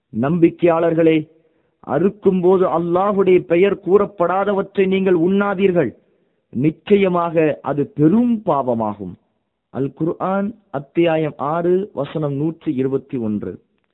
நம்பிக்கையாளர்களே அறுக்கும்போது அல்லாஹுடைய பெயர் கூறப்படாதவற்றை நீங்கள் உண்ணாதீர்கள் நிச்சயமாக அது பெரும் பாவமாகும் அல் குர்ஆன் அத்தியாயம் ஆறு வசனம் நூற்றி இருபத்தி ஒன்று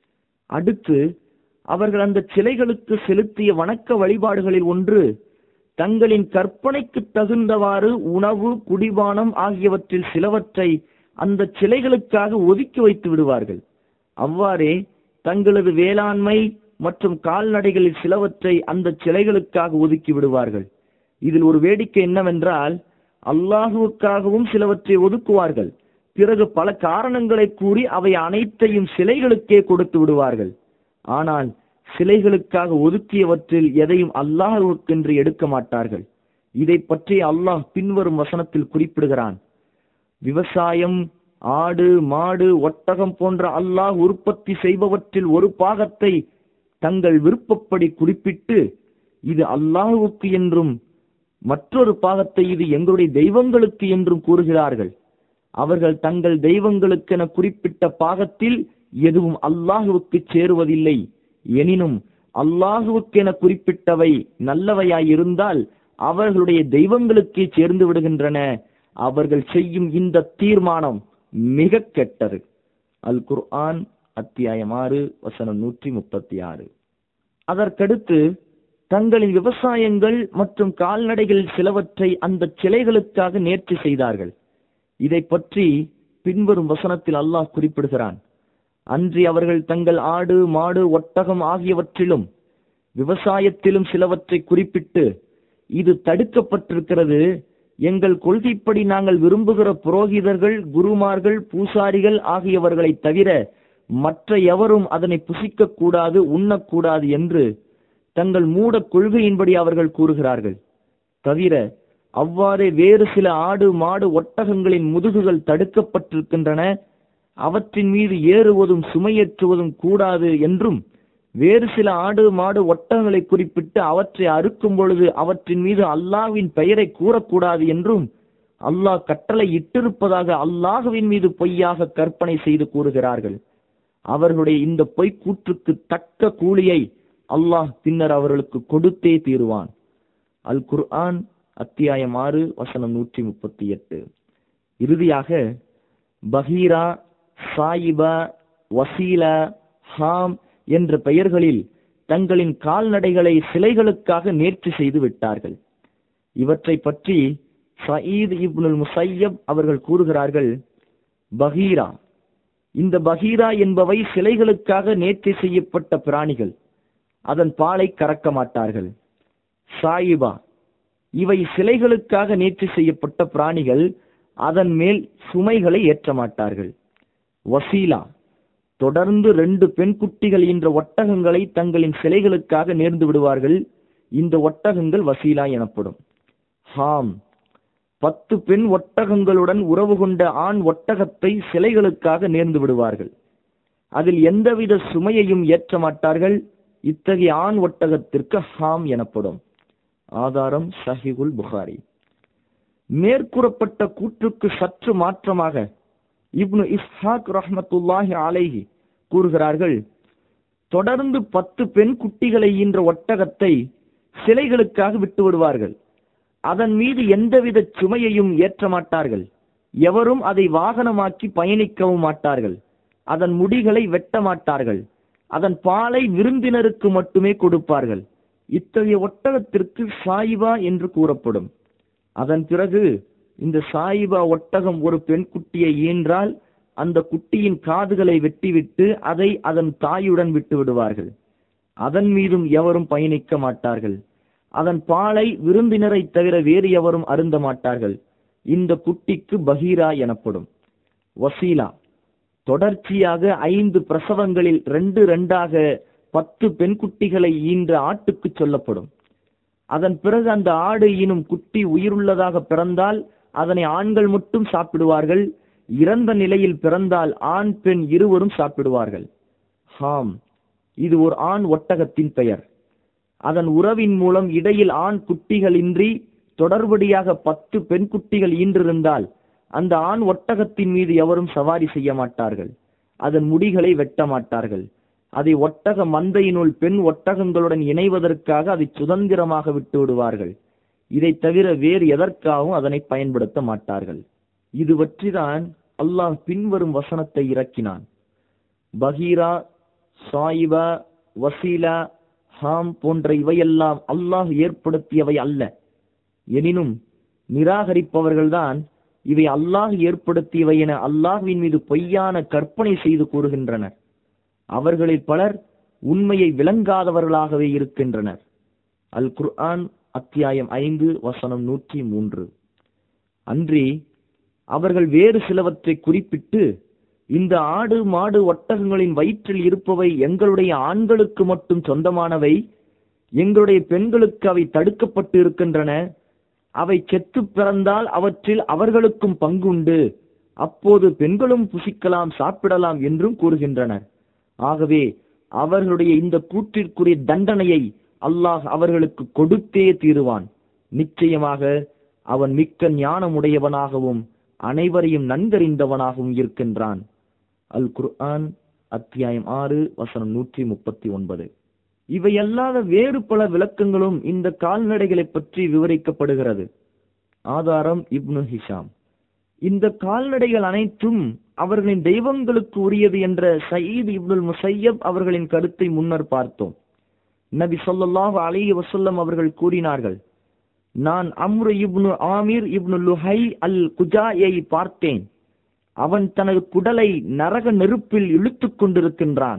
அடுத்து அவர்கள் அந்த சிலைகளுக்கு செலுத்திய வணக்க வழிபாடுகளில் ஒன்று தங்களின் கற்பனைக்கு தகுந்தவாறு உணவு குடிபானம் ஆகியவற்றில் சிலவற்றை அந்த சிலைகளுக்காக ஒதுக்கி வைத்து விடுவார்கள் அவ்வாறே தங்களது வேளாண்மை மற்றும் கால்நடைகளில் சிலவற்றை அந்த சிலைகளுக்காக ஒதுக்கி விடுவார்கள் இதில் ஒரு வேடிக்கை என்னவென்றால் அல்லாஹுவுக்காகவும் சிலவற்றை ஒதுக்குவார்கள் பிறகு பல காரணங்களை கூறி அவை அனைத்தையும் சிலைகளுக்கே கொடுத்து விடுவார்கள் ஆனால் சிலைகளுக்காக ஒதுக்கியவற்றில் எதையும் அல்லாஹுக்கென்று எடுக்க மாட்டார்கள் இதை பற்றி அல்லாஹ் பின்வரும் வசனத்தில் குறிப்பிடுகிறான் விவசாயம் ஆடு மாடு ஒட்டகம் போன்ற அல்லாஹ் உற்பத்தி செய்பவற்றில் ஒரு பாகத்தை தங்கள் விருப்பப்படி குறிப்பிட்டு இது அல்லாஹுவுக்கு என்றும் மற்றொரு பாகத்தை இது எங்களுடைய தெய்வங்களுக்கு என்றும் கூறுகிறார்கள் அவர்கள் தங்கள் தெய்வங்களுக்கென குறிப்பிட்ட பாகத்தில் எதுவும் அல்லாஹுவுக்கு சேருவதில்லை எனினும் அல்லாஹுவுக்கென குறிப்பிட்டவை நல்லவையாயிருந்தால் அவர்களுடைய தெய்வங்களுக்கே சேர்ந்து விடுகின்றன அவர்கள் செய்யும் இந்த தீர்மானம் மிக கெட்டது அல் குர்ஆன் அத்தியாயம் ஆறு வசனம் நூற்றி முப்பத்தி ஆறு அதற்கடுத்து தங்களின் விவசாயங்கள் மற்றும் கால்நடைகள் சிலவற்றை அந்த சிலைகளுக்காக நேர்ச்சி செய்தார்கள் இதை பற்றி பின்வரும் வசனத்தில் அல்லாஹ் குறிப்பிடுகிறான் அன்றி அவர்கள் தங்கள் ஆடு மாடு ஒட்டகம் ஆகியவற்றிலும் விவசாயத்திலும் சிலவற்றை குறிப்பிட்டு இது தடுக்கப்பட்டிருக்கிறது எங்கள் கொள்கைப்படி நாங்கள் விரும்புகிற புரோகிதர்கள் குருமார்கள் பூசாரிகள் ஆகியவர்களை தவிர மற்ற எவரும் அதனை புசிக்க கூடாது உண்ணக்கூடாது என்று தங்கள் மூட கொள்கையின்படி அவர்கள் கூறுகிறார்கள் தவிர அவ்வாறே வேறு சில ஆடு மாடு ஒட்டகங்களின் முதுகுகள் தடுக்கப்பட்டிருக்கின்றன அவற்றின் மீது ஏறுவதும் சுமையேற்றுவதும் கூடாது என்றும் வேறு சில ஆடு மாடு ஒட்டகங்களை குறிப்பிட்டு அவற்றை அறுக்கும் பொழுது அவற்றின் மீது அல்லாஹ்வின் பெயரை கூறக்கூடாது என்றும் அல்லாஹ் கட்டளை இட்டிருப்பதாக அல்லாஹுவின் மீது பொய்யாக கற்பனை செய்து கூறுகிறார்கள் அவர்களுடைய இந்த பொய்க்கூற்றுக்கு தக்க கூலியை அல்லாஹ் பின்னர் அவர்களுக்கு கொடுத்தே தீருவான் அல் குர்ஆன் அத்தியாயம் ஆறு வசனம் நூற்றி முப்பத்தி எட்டு இறுதியாக பஹீரா சாயிபா வசீலா ஹாம் என்ற பெயர்களில் தங்களின் கால்நடைகளை சிலைகளுக்காக நேர்ச்சி செய்து விட்டார்கள் இவற்றை பற்றி சயீத் இப்னுல் முசையப் அவர்கள் கூறுகிறார்கள் பஹீரா இந்த பஹீரா என்பவை சிலைகளுக்காக நேர்ச்சி செய்யப்பட்ட பிராணிகள் அதன் பாலை கறக்க மாட்டார்கள் சாயிபா இவை சிலைகளுக்காக நேர்ச்சி செய்யப்பட்ட பிராணிகள் அதன் மேல் சுமைகளை ஏற்ற மாட்டார்கள் வசீலா தொடர்ந்து ரெண்டு பெண் குட்டிகள் என்ற ஒட்டகங்களை தங்களின் சிலைகளுக்காக நேர்ந்து விடுவார்கள் இந்த ஒட்டகங்கள் வசீலா எனப்படும் ஹாம் பத்து பெண் ஒட்டகங்களுடன் உறவு கொண்ட ஆண் ஒட்டகத்தை சிலைகளுக்காக நேர்ந்து விடுவார்கள் அதில் எந்தவித சுமையையும் ஏற்ற மாட்டார்கள் இத்தகைய ஆண் ஒட்டகத்திற்கு ஹாம் எனப்படும் ஆதாரம் ஷஹிகுல் புகாரி மேற்கூறப்பட்ட கூற்றுக்கு சற்று மாற்றமாக இப்னு இஸ்ஹாக் ரஹ்மத்துல்லாஹி அலைஹி கூறுகிறார்கள் தொடர்ந்து பத்து பெண் குட்டிகளை ஈன்ற ஒட்டகத்தை சிலைகளுக்காக விட்டு விடுவார்கள் அதன் மீது எந்தவித சுமையையும் ஏற்ற மாட்டார்கள் எவரும் அதை வாகனமாக்கி பயணிக்கவும் மாட்டார்கள் அதன் முடிகளை வெட்ட மாட்டார்கள் அதன் பாலை விருந்தினருக்கு மட்டுமே கொடுப்பார்கள் இத்தகைய ஒட்டகத்திற்கு சாயிபா என்று கூறப்படும் அதன் பிறகு இந்த சாயிபா ஒட்டகம் ஒரு பெண் குட்டியை ஈன்றால் அந்த குட்டியின் காதுகளை வெட்டிவிட்டு அதை அதன் தாயுடன் விட்டு விடுவார்கள் அதன் மீதும் எவரும் பயணிக்க மாட்டார்கள் அதன் பாலை விருந்தினரை தவிர வேறு எவரும் அருந்த மாட்டார்கள் இந்த குட்டிக்கு பஹீரா எனப்படும் வசீலா தொடர்ச்சியாக ஐந்து பிரசவங்களில் ரெண்டு ரெண்டாக பத்து பெண் குட்டிகளை ஈன்ற ஆட்டுக்கு சொல்லப்படும் அதன் பிறகு அந்த ஆடு ஈனும் குட்டி உயிருள்ளதாக பிறந்தால் அதனை ஆண்கள் மட்டும் சாப்பிடுவார்கள் இறந்த நிலையில் பிறந்தால் ஆண் பெண் இருவரும் சாப்பிடுவார்கள் ஹாம் இது ஒரு ஆண் ஒட்டகத்தின் பெயர் அதன் உறவின் மூலம் இடையில் ஆண் குட்டிகளின்றி தொடர்படியாக பத்து பெண் குட்டிகள் ஈன்றிருந்தால் அந்த ஆண் ஒட்டகத்தின் மீது எவரும் சவாரி செய்ய மாட்டார்கள் அதன் முடிகளை வெட்ட மாட்டார்கள் அதை ஒட்டக மந்தையினுள் பெண் ஒட்டகங்களுடன் இணைவதற்காக அதை சுதந்திரமாக விட்டு விடுவார்கள் இதை தவிர வேறு எதற்காகவும் அதனை பயன்படுத்த மாட்டார்கள் இது பற்றிதான் அல்லாஹ் பின்வரும் வசனத்தை இறக்கினான் பகீரா சாயிபா வசீலா ஹாம் போன்ற இவையெல்லாம் அல்லாஹ் ஏற்படுத்தியவை அல்ல எனினும் நிராகரிப்பவர்கள்தான் இவை அல்லாஹ் ஏற்படுத்தியவை என அல்லாஹ்வின் மீது பொய்யான கற்பனை செய்து கூறுகின்றனர் அவர்களில் பலர் உண்மையை விளங்காதவர்களாகவே இருக்கின்றனர் அல் குர்ஆன் அத்தியாயம் ஐந்து வசனம் நூற்றி மூன்று அன்றி அவர்கள் வேறு சிலவற்றை குறிப்பிட்டு இந்த ஆடு மாடு ஒட்டகங்களின் வயிற்றில் இருப்பவை எங்களுடைய ஆண்களுக்கு மட்டும் சொந்தமானவை எங்களுடைய பெண்களுக்கு அவை தடுக்கப்பட்டு இருக்கின்றன அவை செத்து பிறந்தால் அவற்றில் அவர்களுக்கும் பங்குண்டு அப்போது பெண்களும் புசிக்கலாம் சாப்பிடலாம் என்றும் கூறுகின்றனர் ஆகவே அவர்களுடைய இந்த கூற்றிற்குரிய தண்டனையை அல்லாஹ் அவர்களுக்கு கொடுத்தே தீருவான் நிச்சயமாக அவன் மிக்க ஞானமுடையவனாகவும் அனைவரையும் நன்கறிந்தவனாகவும் இருக்கின்றான் அல் குர்ஆன் அத்தியாயம் ஆறு வசனம் நூற்றி முப்பத்தி ஒன்பது இவையல்லாத வேறு பல விளக்கங்களும் இந்த கால்நடைகளை பற்றி விவரிக்கப்படுகிறது ஆதாரம் இப்னு ஹிஷாம் இந்த கால்நடைகள் அனைத்தும் அவர்களின் தெய்வங்களுக்கு உரியது என்ற சயீத் இப்னுல் முசையப் அவர்களின் கருத்தை முன்னர் பார்த்தோம் நபி ஸல்லல்லாஹு அலைஹி வஸல்லம் அவர்கள் கூறினார்கள் நான் அம்ரு இப்னு ஆமீர் இப்னு லுஹை அல் குஜாயை பார்த்தேன் அவன் தனது குடலை நரக நெருப்பில் இழுத்துக் கொண்டிருக்கின்றான்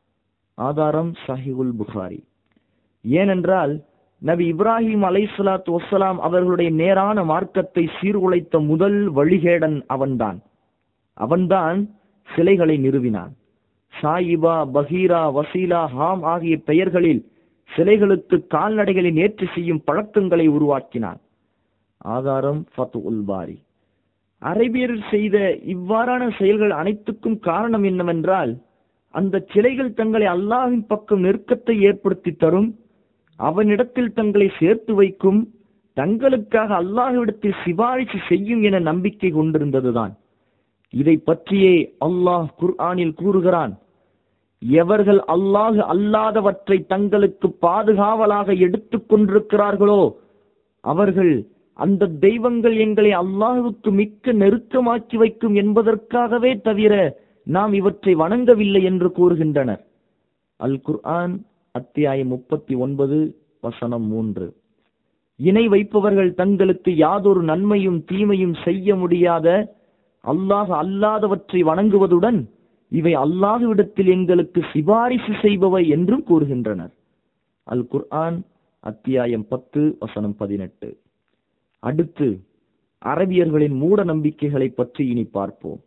ஆதாரம் சஹிகுல் புகாரி ஏனென்றால் நபி இப்ராஹிம் அலைஹிஸ்ஸலாத்து வஸ்ஸலாம் அவர்களுடைய நேரான மார்க்கத்தை சீர்குலைத்த முதல் வழிகேடன் அவன்தான் அவன்தான் சிலைகளை நிறுவினான் சாயிபா பகீரா வசீலா ஹாம் ஆகிய பெயர்களில் சிலைகளுக்கு கால்நடைகளை நேற்று செய்யும் பழக்கங்களை உருவாக்கினான் ஆதாரம் ஃபத்து உல் பாரி அரேபியர் செய்த இவ்வாறான செயல்கள் அனைத்துக்கும் காரணம் என்னவென்றால் அந்த சிலைகள் தங்களை அல்லாஹ்வின் பக்கம் நெருக்கத்தை ஏற்படுத்தி தரும் அவனிடத்தில் தங்களை சேர்த்து வைக்கும் தங்களுக்காக அல்லாஹ்விடத்தில் சிபாரிசு செய்யும் என நம்பிக்கை கொண்டிருந்ததுதான் இதை பற்றியே அல்லாஹ் குர்ஆனில் கூறுகிறான் எவர்கள் அல்லாஹ் அல்லாதவற்றை தங்களுக்கு பாதுகாவலாக எடுத்துக் கொண்டிருக்கிறார்களோ அவர்கள் அந்த தெய்வங்கள் எங்களை அல்லாஹுக்கு மிக்க நெருக்கமாக்கி வைக்கும் என்பதற்காகவே தவிர நாம் இவற்றை வணங்கவில்லை என்று கூறுகின்றனர் அல் குர்ஆன் அத்தியாயம் முப்பத்தி ஒன்பது வசனம் மூன்று இணை வைப்பவர்கள் தங்களுக்கு யாதொரு நன்மையும் தீமையும் செய்ய முடியாத அல்லாஹ் அல்லாதவற்றை வணங்குவதுடன் இவை அல்லாஹுவிடத்தில் எங்களுக்கு சிபாரிசு செய்பவை என்றும் கூறுகின்றனர் அல் குர்ஆன் அத்தியாயம் பத்து வசனம் பதினெட்டு அடுத்து அரபியர்களின் மூட நம்பிக்கைகளை பற்றி இனி பார்ப்போம்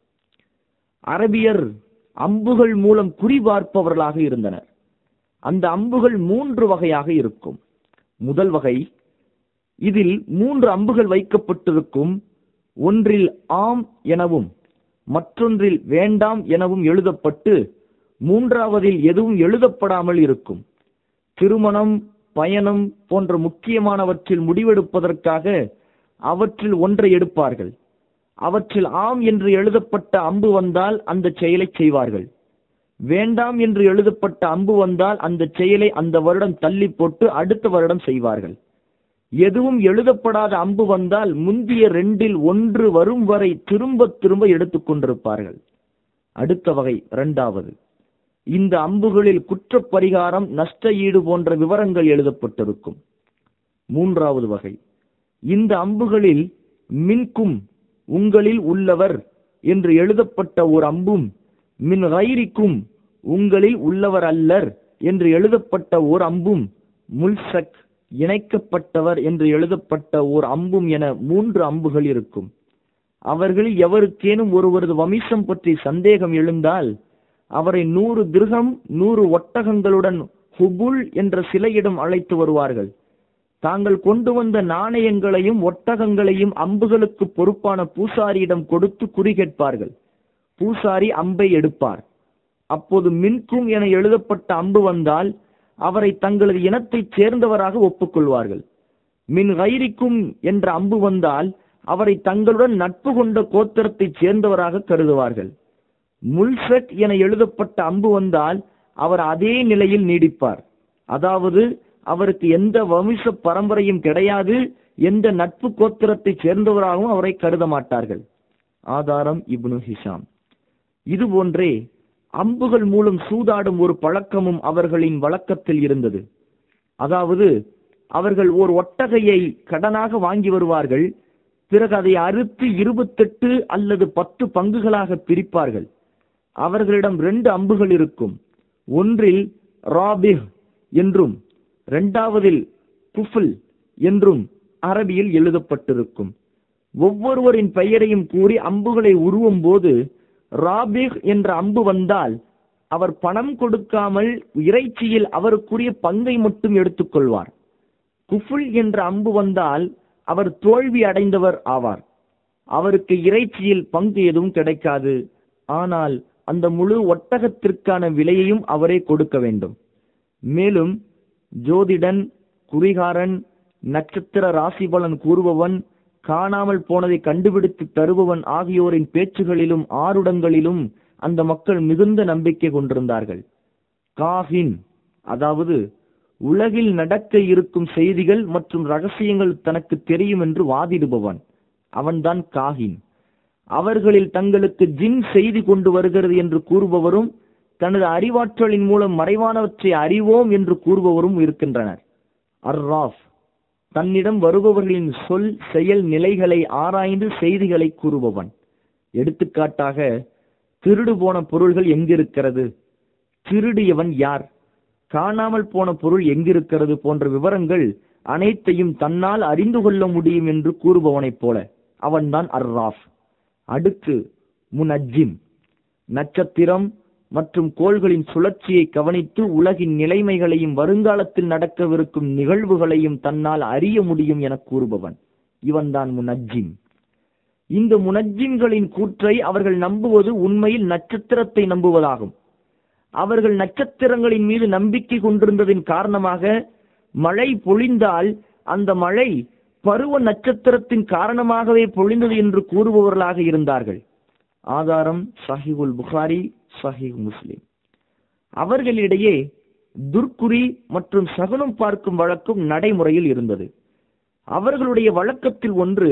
அரபியர் அம்புகள் மூலம் குறிபார்ப்பவர்களாக இருந்தனர் அந்த அம்புகள் மூன்று வகையாக இருக்கும் முதல் வகை இதில் மூன்று அம்புகள் வைக்கப்பட்டிருக்கும் ஒன்றில் ஆம் எனவும் மற்றொன்றில் வேண்டாம் எனவும் எழுதப்பட்டு மூன்றாவதில் எதுவும் எழுதப்படாமல் இருக்கும் திருமணம் பயணம் போன்ற முக்கியமானவற்றில் முடிவெடுப்பதற்காக அவற்றில் ஒன்றை எடுப்பார்கள் அவற்றில் ஆம் என்று எழுதப்பட்ட அம்பு வந்தால் அந்த செயலை செய்வார்கள் வேண்டாம் என்று எழுதப்பட்ட அம்பு வந்தால் அந்த செயலை அந்த வருடம் தள்ளி போட்டு அடுத்த வருடம் செய்வார்கள் எதுவும் எழுதப்படாத அம்பு வந்தால் முந்திய ரெண்டில் ஒன்று வரும் வரை திரும்ப திரும்ப எடுத்துக் கொண்டிருப்பார்கள் அடுத்த வகை இரண்டாவது இந்த அம்புகளில் குற்றப் பரிகாரம் நஷ்ட ஈடு போன்ற விவரங்கள் எழுதப்பட்டிருக்கும் மூன்றாவது வகை இந்த அம்புகளில் மின்கும் உங்களில் உள்ளவர் என்று எழுதப்பட்ட ஒரு அம்பும் மின் கைரிக்கும் உங்களில் உள்ளவர் அல்லர் என்று எழுதப்பட்ட ஓர் அம்பும் முல்சக் இணைக்கப்பட்டவர் என்று எழுதப்பட்ட ஓர் அம்பும் என மூன்று அம்புகள் இருக்கும் அவர்களில் எவருக்கேனும் ஒருவரது வமிசம் பற்றி சந்தேகம் எழுந்தால் அவரை நூறு திருகம் நூறு ஒட்டகங்களுடன் ஹுபுல் என்ற சிலையிடம் அழைத்து வருவார்கள் தாங்கள் கொண்டு வந்த நாணயங்களையும் ஒட்டகங்களையும் அம்புகளுக்கு பொறுப்பான பூசாரியிடம் கொடுத்து குறி கேட்பார்கள் பூசாரி அம்பை எடுப்பார் அப்போது மின்கும் என எழுதப்பட்ட அம்பு வந்தால் அவரை தங்களது இனத்தைச் சேர்ந்தவராக ஒப்புக்கொள்வார்கள் மின் கைரிக்கும் என்ற அம்பு வந்தால் அவரை தங்களுடன் நட்பு கொண்ட கோத்திரத்தைச் சேர்ந்தவராக கருதுவார்கள் முல்சட் என எழுதப்பட்ட அம்பு வந்தால் அவர் அதே நிலையில் நீடிப்பார் அதாவது அவருக்கு எந்த வம்ச பரம்பரையும் கிடையாது எந்த நட்பு கோத்திரத்தைச் சேர்ந்தவராகவும் அவரை கருத மாட்டார்கள் ஆதாரம் இப்னு ஹிஷாம் இது போன்றே அம்புகள் மூலம் சூதாடும் ஒரு பழக்கமும் அவர்களின் வழக்கத்தில் இருந்தது அதாவது அவர்கள் ஓர் ஒட்டகையை கடனாக வாங்கி வருவார்கள் பிறகு அதை அறுத்து இருபத்தெட்டு அல்லது பத்து பங்குகளாக பிரிப்பார்கள் அவர்களிடம் ரெண்டு அம்புகள் இருக்கும் ஒன்றில் ராபிஹ் என்றும் இரண்டாவதில் குஃபுல் என்றும் அரபியில் எழுதப்பட்டிருக்கும் ஒவ்வொருவரின் பெயரையும் கூறி அம்புகளை உருவும் போது ராபிக் என்ற அம்பு வந்தால் அவர் பணம் கொடுக்காமல் இறைச்சியில் அவருக்குரிய பங்கை மட்டும் எடுத்துக்கொள்வார் குஃபுல் என்ற அம்பு வந்தால் அவர் தோல்வி அடைந்தவர் ஆவார் அவருக்கு இறைச்சியில் பங்கு எதுவும் கிடைக்காது ஆனால் அந்த முழு ஒட்டகத்திற்கான விலையையும் அவரே கொடுக்க வேண்டும் மேலும் ஜோதிடன் குறிகாரன் நட்சத்திர ராசிபலன் கூறுபவன் காணாமல் போனதை கண்டுபிடித்து தருபவன் ஆகியோரின் பேச்சுகளிலும் ஆருடங்களிலும் அந்த மக்கள் மிகுந்த நம்பிக்கை கொண்டிருந்தார்கள் காஹின் அதாவது உலகில் நடக்க இருக்கும் செய்திகள் மற்றும் ரகசியங்கள் தனக்கு தெரியும் என்று வாதிடுபவன் அவன்தான் காஹின் அவர்களில் தங்களுக்கு ஜின் செய்தி கொண்டு வருகிறது என்று கூறுபவரும் தனது அறிவாற்றலின் மூலம் மறைவானவற்றை அறிவோம் என்று கூறுபவரும் இருக்கின்றனர் அர்ராஃப் தன்னிடம் வருபவர்களின் சொல் செயல் நிலைகளை ஆராய்ந்து செய்திகளை கூறுபவன் எடுத்துக்காட்டாக திருடு போன பொருள்கள் எங்கிருக்கிறது திருடியவன் யார் காணாமல் போன பொருள் எங்கிருக்கிறது போன்ற விவரங்கள் அனைத்தையும் தன்னால் அறிந்து கொள்ள முடியும் என்று கூறுபவனைப் போல அவன்தான் அர்ராஃப் அடுத்து முனஜிம் நட்சத்திரம் மற்றும் கோள்களின் சுழற்சியை கவனித்து உலகின் நிலைமைகளையும் வருங்காலத்தில் நடக்கவிருக்கும் நிகழ்வுகளையும் தன்னால் அறிய முடியும் என கூறுபவன் இவன்தான் முனஜிம் இந்த முனஜிம்களின் கூற்றை அவர்கள் நம்புவது உண்மையில் நட்சத்திரத்தை நம்புவதாகும் அவர்கள் நட்சத்திரங்களின் மீது நம்பிக்கை கொண்டிருந்ததின் காரணமாக மழை பொழிந்தால் அந்த மழை பருவ நட்சத்திரத்தின் காரணமாகவே பொழிந்தது என்று கூறுபவர்களாக இருந்தார்கள் ஆதாரம் சஹிகுல் புகாரி சஹிஹ் முஸ்லிம் அவர்களிடையே துர்க்குறி மற்றும் சகுனம் பார்க்கும் வழக்கம் நடைமுறையில் இருந்தது அவர்களுடைய வழக்கத்தில் ஒன்று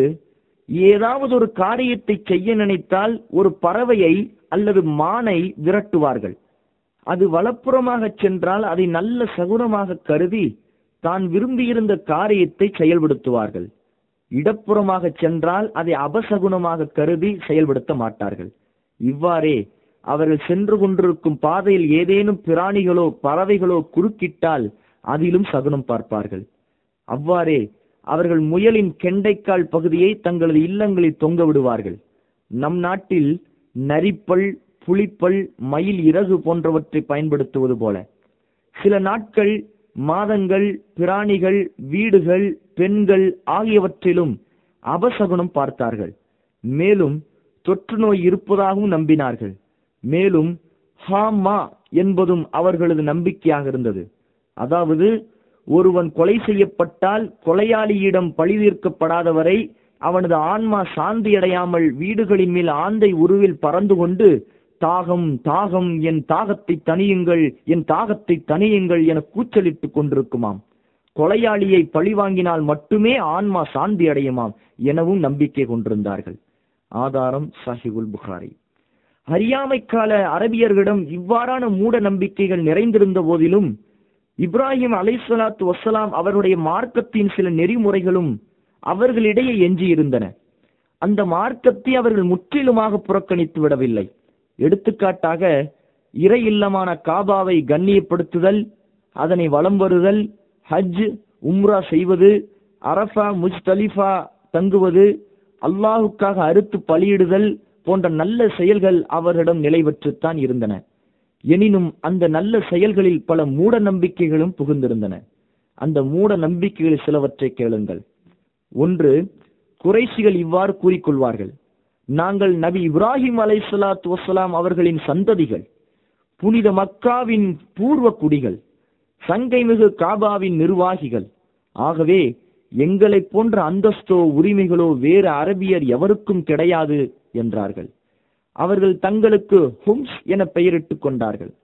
ஏதாவது ஒரு காரியத்தை செய்ய நினைத்தால் ஒரு பறவையை அல்லது மானை விரட்டுவார்கள் அது வலப்புறமாக சென்றால் அதை நல்ல சகுனமாக கருதி தான் விரும்பியிருந்த காரியத்தை செயல்படுத்துவார்கள் இடப்புறமாக சென்றால் அதை அபசகுனமாக கருதி செயல்படுத்த மாட்டார்கள் இவ்வாறே அவர்கள் சென்று கொண்டிருக்கும் பாதையில் ஏதேனும் பிராணிகளோ பறவைகளோ குறுக்கிட்டால் அதிலும் சகுனம் பார்ப்பார்கள் அவ்வாறே அவர்கள் முயலின் கெண்டைக்கால் பகுதியை தங்களது இல்லங்களில் தொங்க விடுவார்கள் நம் நாட்டில் நரிப்பல் புலிப்பல் மயில் இறகு போன்றவற்றை பயன்படுத்துவது போல சில நாட்கள் மாதங்கள் பிராணிகள் வீடுகள் பெண்கள் ஆகியவற்றிலும் அபசகுனம் பார்த்தார்கள் மேலும் தொற்று நோய் இருப்பதாகவும் நம்பினார்கள் மேலும் ஹாமா என்பதும் அவர்களது நம்பிக்கையாக இருந்தது அதாவது ஒருவன் கொலை செய்யப்பட்டால் கொலையாளியிடம் பழி தீர்க்கப்படாதவரை அவனது ஆன்மா சாந்தியடையாமல் வீடுகளின் மேல் ஆந்தை உருவில் பறந்து கொண்டு தாகம் தாகம் என் தாகத்தை தனியுங்கள் என் தாகத்தை தனியுங்கள் என கூச்சலிட்டுக் கொண்டிருக்குமாம் கொலையாளியை பழி வாங்கினால் மட்டுமே ஆன்மா சாந்தி அடையுமாம் எனவும் நம்பிக்கை கொண்டிருந்தார்கள் ஆதாரம் சாஹிபுல் புகாரி அறியாமை கால அரபியர்களிடம் இவ்வாறான மூட நம்பிக்கைகள் நிறைந்திருந்த போதிலும் இப்ராஹிம் அலைசலாத்து வசலாம் அவருடைய மார்க்கத்தின் சில நெறிமுறைகளும் அவர்களிடையே எஞ்சியிருந்தன அந்த மார்க்கத்தை அவர்கள் முற்றிலுமாக புறக்கணித்து விடவில்லை எடுத்துக்காட்டாக இறை இல்லமான காபாவை கண்ணியப்படுத்துதல் அதனை வலம் வருதல் ஹஜ் உம்ரா செய்வது அரஃபா முஜ்தலிஃபா தங்குவது அல்லாஹுக்காக அறுத்து பலியிடுதல் போன்ற நல்ல செயல்கள் அவர்களிடம் நிலைவற்றுத்தான் இருந்தன எனினும் அந்த நல்ல செயல்களில் பல மூட நம்பிக்கைகளும் புகுந்திருந்தன அந்த மூட நம்பிக்கைகள் சிலவற்றை கேளுங்கள் ஒன்று குறைசிகள் இவ்வாறு கூறிக்கொள்வார்கள் நாங்கள் நபி இப்ராஹிம் அலை சலாத்து வசலாம் அவர்களின் சந்ததிகள் புனித மக்காவின் பூர்வ குடிகள் சங்கைமிகு காபாவின் நிர்வாகிகள் ஆகவே எங்களைப் போன்ற அந்தஸ்தோ உரிமைகளோ வேறு அரபியர் எவருக்கும் கிடையாது என்றார்கள் அவர்கள் தங்களுக்கு ஹும்ஸ் என பெயரிட்டுக் கொண்டார்கள்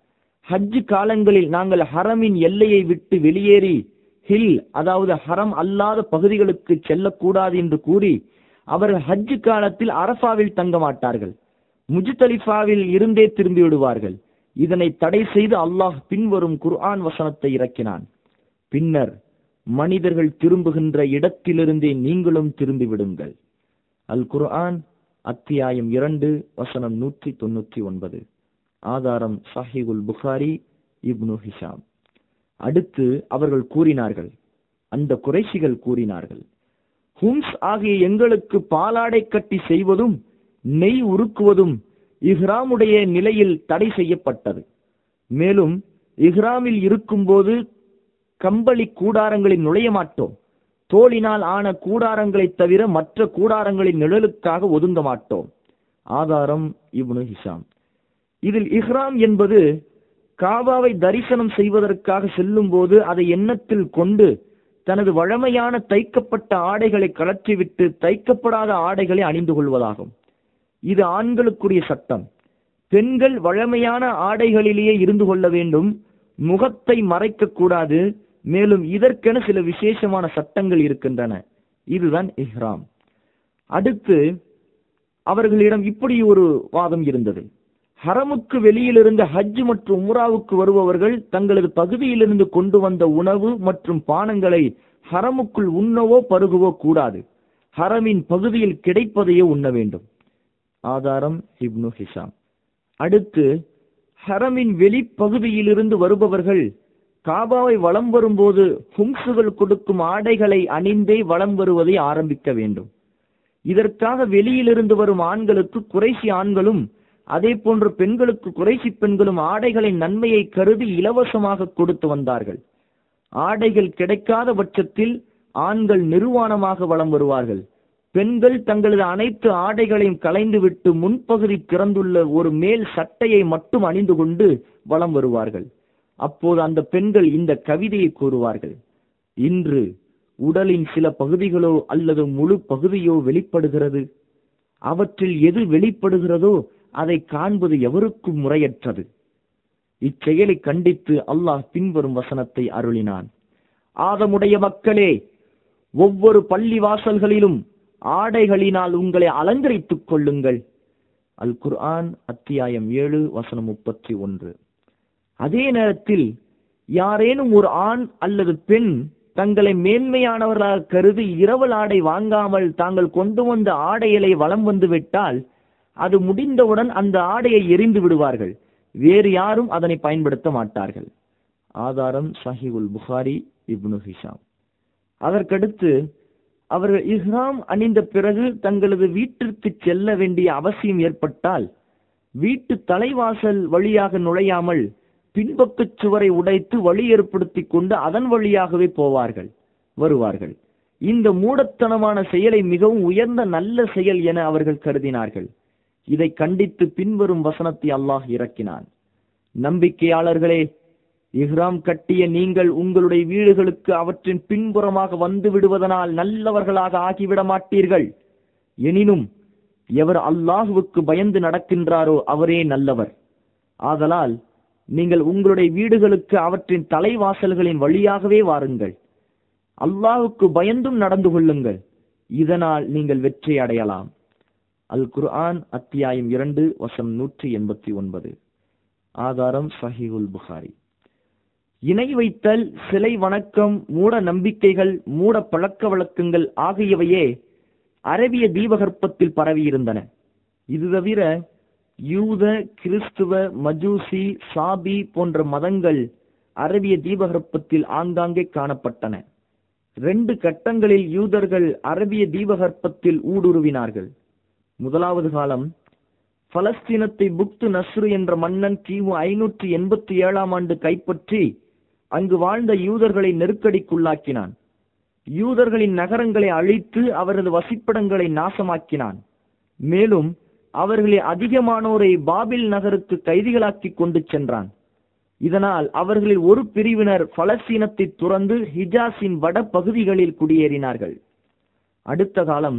ஹஜ் காலங்களில் நாங்கள் ஹரமின் எல்லையை விட்டு வெளியேறி ஹில் அதாவது ஹரம் அல்லாத பகுதிகளுக்கு செல்லக்கூடாது என்று கூறி அவர்கள் ஹஜ் காலத்தில் அரஃபாவில் தங்க மாட்டார்கள் முஜ்தலிஃபாவில் இருந்தே திரும்பி விடுவார்கள் இதனை தடை செய்து அல்லாஹ் பின்வரும் குர்ஆன் வசனத்தை இறக்கினான் பின்னர் மனிதர்கள் திரும்புகின்ற இடத்திலிருந்தே நீங்களும் திரும்பி விடுங்கள் அல் குர்ஆன் அத்தியாயம் இரண்டு வசனம் நூற்றி தொண்ணூற்றி ஒன்பது ஆதாரம் சஹிகுல் புகாரி இப்னு ஹிஷாம் அடுத்து அவர்கள் கூறினார்கள் அந்த குறைஷிகள் கூறினார்கள் ஹும்ஸ் ஆகிய எங்களுக்கு பாலாடை கட்டி செய்வதும் நெய் உருக்குவதும் இஹ்ராமுடைய நிலையில் தடை செய்யப்பட்டது மேலும் இஹ்ராமில் இருக்கும்போது கம்பளி கூடாரங்களில் நுழைய மாட்டோம் தோளினால் ஆன கூடாரங்களைத் தவிர மற்ற கூடாரங்களின் நிழலுக்காக ஒதுங்க மாட்டோம் ஆதாரம் இப்னு ஹிஷாம் இதில் இஹ்ராம் என்பது காபாவை தரிசனம் செய்வதற்காக செல்லும் போது அதை எண்ணத்தில் கொண்டு தனது வழமையான தைக்கப்பட்ட ஆடைகளை கலற்றிவிட்டு தைக்கப்படாத ஆடைகளை அணிந்து கொள்வதாகும் இது ஆண்களுக்குரிய சட்டம் பெண்கள் வழமையான ஆடைகளிலேயே இருந்து கொள்ள வேண்டும் முகத்தை மறைக்க கூடாது மேலும் இதற்கென சில விசேஷமான சட்டங்கள் இருக்கின்றன இதுதான் இஹ்ராம் அடுத்து அவர்களிடம் இப்படி ஒரு வாதம் இருந்தது ஹரமுக்கு வெளியிலிருந்து ஹஜ் மற்றும் உம்ராவுக்கு வருபவர்கள் தங்களது பகுதியிலிருந்து கொண்டு வந்த உணவு மற்றும் பானங்களை ஹரமுக்குள் உண்ணவோ பருகவோ கூடாது ஹரமின் பகுதியில் கிடைப்பதையே உண்ண வேண்டும் ஆதாரம் இப்னு ஹிஷாம் அடுத்து ஹரமின் வெளிப்பகுதியிலிருந்து வருபவர்கள் காபாவை வலம் வரும்போது ஹும்சுகள் கொடுக்கும் ஆடைகளை அணிந்தே வலம் வருவதை ஆரம்பிக்க வேண்டும் இதற்காக வெளியிலிருந்து வரும் ஆண்களுக்கு குறைசி ஆண்களும் அதே போன்று பெண்களுக்கு குறைசி பெண்களும் ஆடைகளின் நன்மையை கருதி இலவசமாக கொடுத்து வந்தார்கள் ஆடைகள் கிடைக்காத பட்சத்தில் ஆண்கள் நிர்வாணமாக வலம் வருவார்கள் பெண்கள் தங்களது அனைத்து ஆடைகளையும் களைந்துவிட்டு முன்பகுதி திறந்துள்ள ஒரு மேல் சட்டையை மட்டும் அணிந்து கொண்டு வலம் வருவார்கள் அப்போது அந்த பெண்கள் இந்த கவிதையை கூறுவார்கள் இன்று உடலின் சில பகுதிகளோ அல்லது முழு பகுதியோ வெளிப்படுகிறது அவற்றில் எது வெளிப்படுகிறதோ அதை காண்பது எவருக்கும் முறையற்றது இச்செயலை கண்டித்து அல்லாஹ் பின்வரும் வசனத்தை அருளினான் ஆதமுடைய மக்களே ஒவ்வொரு பள்ளி வாசல்களிலும் ஆடைகளினால் உங்களை அலங்கரித்துக் கொள்ளுங்கள் அல் குர்ஆன் அத்தியாயம் ஏழு வசனம் முப்பத்தி ஒன்று அதே நேரத்தில் யாரேனும் ஒரு ஆண் அல்லது பெண் தங்களை மேன்மையானவர்களாக கருதி இரவல் ஆடை வாங்காமல் தாங்கள் கொண்டு வந்த ஆடைகளை வலம் வந்து விட்டால் அது முடிந்தவுடன் அந்த ஆடையை எரிந்து விடுவார்கள் வேறு யாரும் அதனை பயன்படுத்த மாட்டார்கள் ஆதாரம் சஹிகுல் புகாரி இப்னு ஹிஷாம் அதற்கடுத்து அவர்கள் இஹ்ராம் அணிந்த பிறகு தங்களது வீட்டிற்கு செல்ல வேண்டிய அவசியம் ஏற்பட்டால் வீட்டு தலைவாசல் வழியாக நுழையாமல் பின்பக்கச் சுவரை உடைத்து வழி ஏற்படுத்தி கொண்டு அதன் வழியாகவே போவார்கள் வருவார்கள் இந்த மூடத்தனமான செயலை மிகவும் உயர்ந்த நல்ல செயல் என அவர்கள் கருதினார்கள் இதை கண்டித்து பின்வரும் வசனத்தை அல்லாஹ் இறக்கினான் நம்பிக்கையாளர்களே இஹ்ராம் கட்டிய நீங்கள் உங்களுடைய வீடுகளுக்கு அவற்றின் பின்புறமாக வந்து விடுவதனால் நல்லவர்களாக ஆகிவிட மாட்டீர்கள் எனினும் எவர் அல்லாஹுவுக்கு பயந்து நடக்கின்றாரோ அவரே நல்லவர் ஆதலால் நீங்கள் உங்களுடைய வீடுகளுக்கு அவற்றின் தலைவாசல்களின் வழியாகவே வாருங்கள் அல்லாஹுக்கு பயந்தும் நடந்து கொள்ளுங்கள் இதனால் நீங்கள் வெற்றி அடையலாம் அல் குர்ஆன் அத்தியாயம் இரண்டு வசம் நூற்றி எண்பத்தி ஒன்பது ஆதாரம் சஹிகுல் புகாரி இணை வைத்தல் சிலை வணக்கம் மூட நம்பிக்கைகள் மூட பழக்க வழக்கங்கள் ஆகியவையே அரபிய தீபகற்பத்தில் பரவியிருந்தன இது தவிர யூத கிறிஸ்துவ மஜூசி சாபி போன்ற மதங்கள் அரபிய தீபகற்பத்தில் ஆங்காங்கே காணப்பட்டன ரெண்டு கட்டங்களில் யூதர்கள் அரபிய தீபகற்பத்தில் ஊடுருவினார்கள் முதலாவது காலம் பலஸ்தீனத்தை புக்து நஸ்ரு என்ற மன்னன் கிமு ஐநூற்றி எண்பத்தி ஏழாம் ஆண்டு கைப்பற்றி அங்கு வாழ்ந்த யூதர்களை நெருக்கடிக்குள்ளாக்கினான் யூதர்களின் நகரங்களை அழித்து அவரது வசிப்பிடங்களை நாசமாக்கினான் மேலும் அவர்களில் அதிகமானோரை பாபில் நகருக்கு கைதிகளாக்கி கொண்டு சென்றான் இதனால் அவர்களில் ஒரு பிரிவினர் பலஸ்தீனத்தை துறந்து ஹிஜாஸின் வட பகுதிகளில் குடியேறினார்கள் அடுத்த காலம்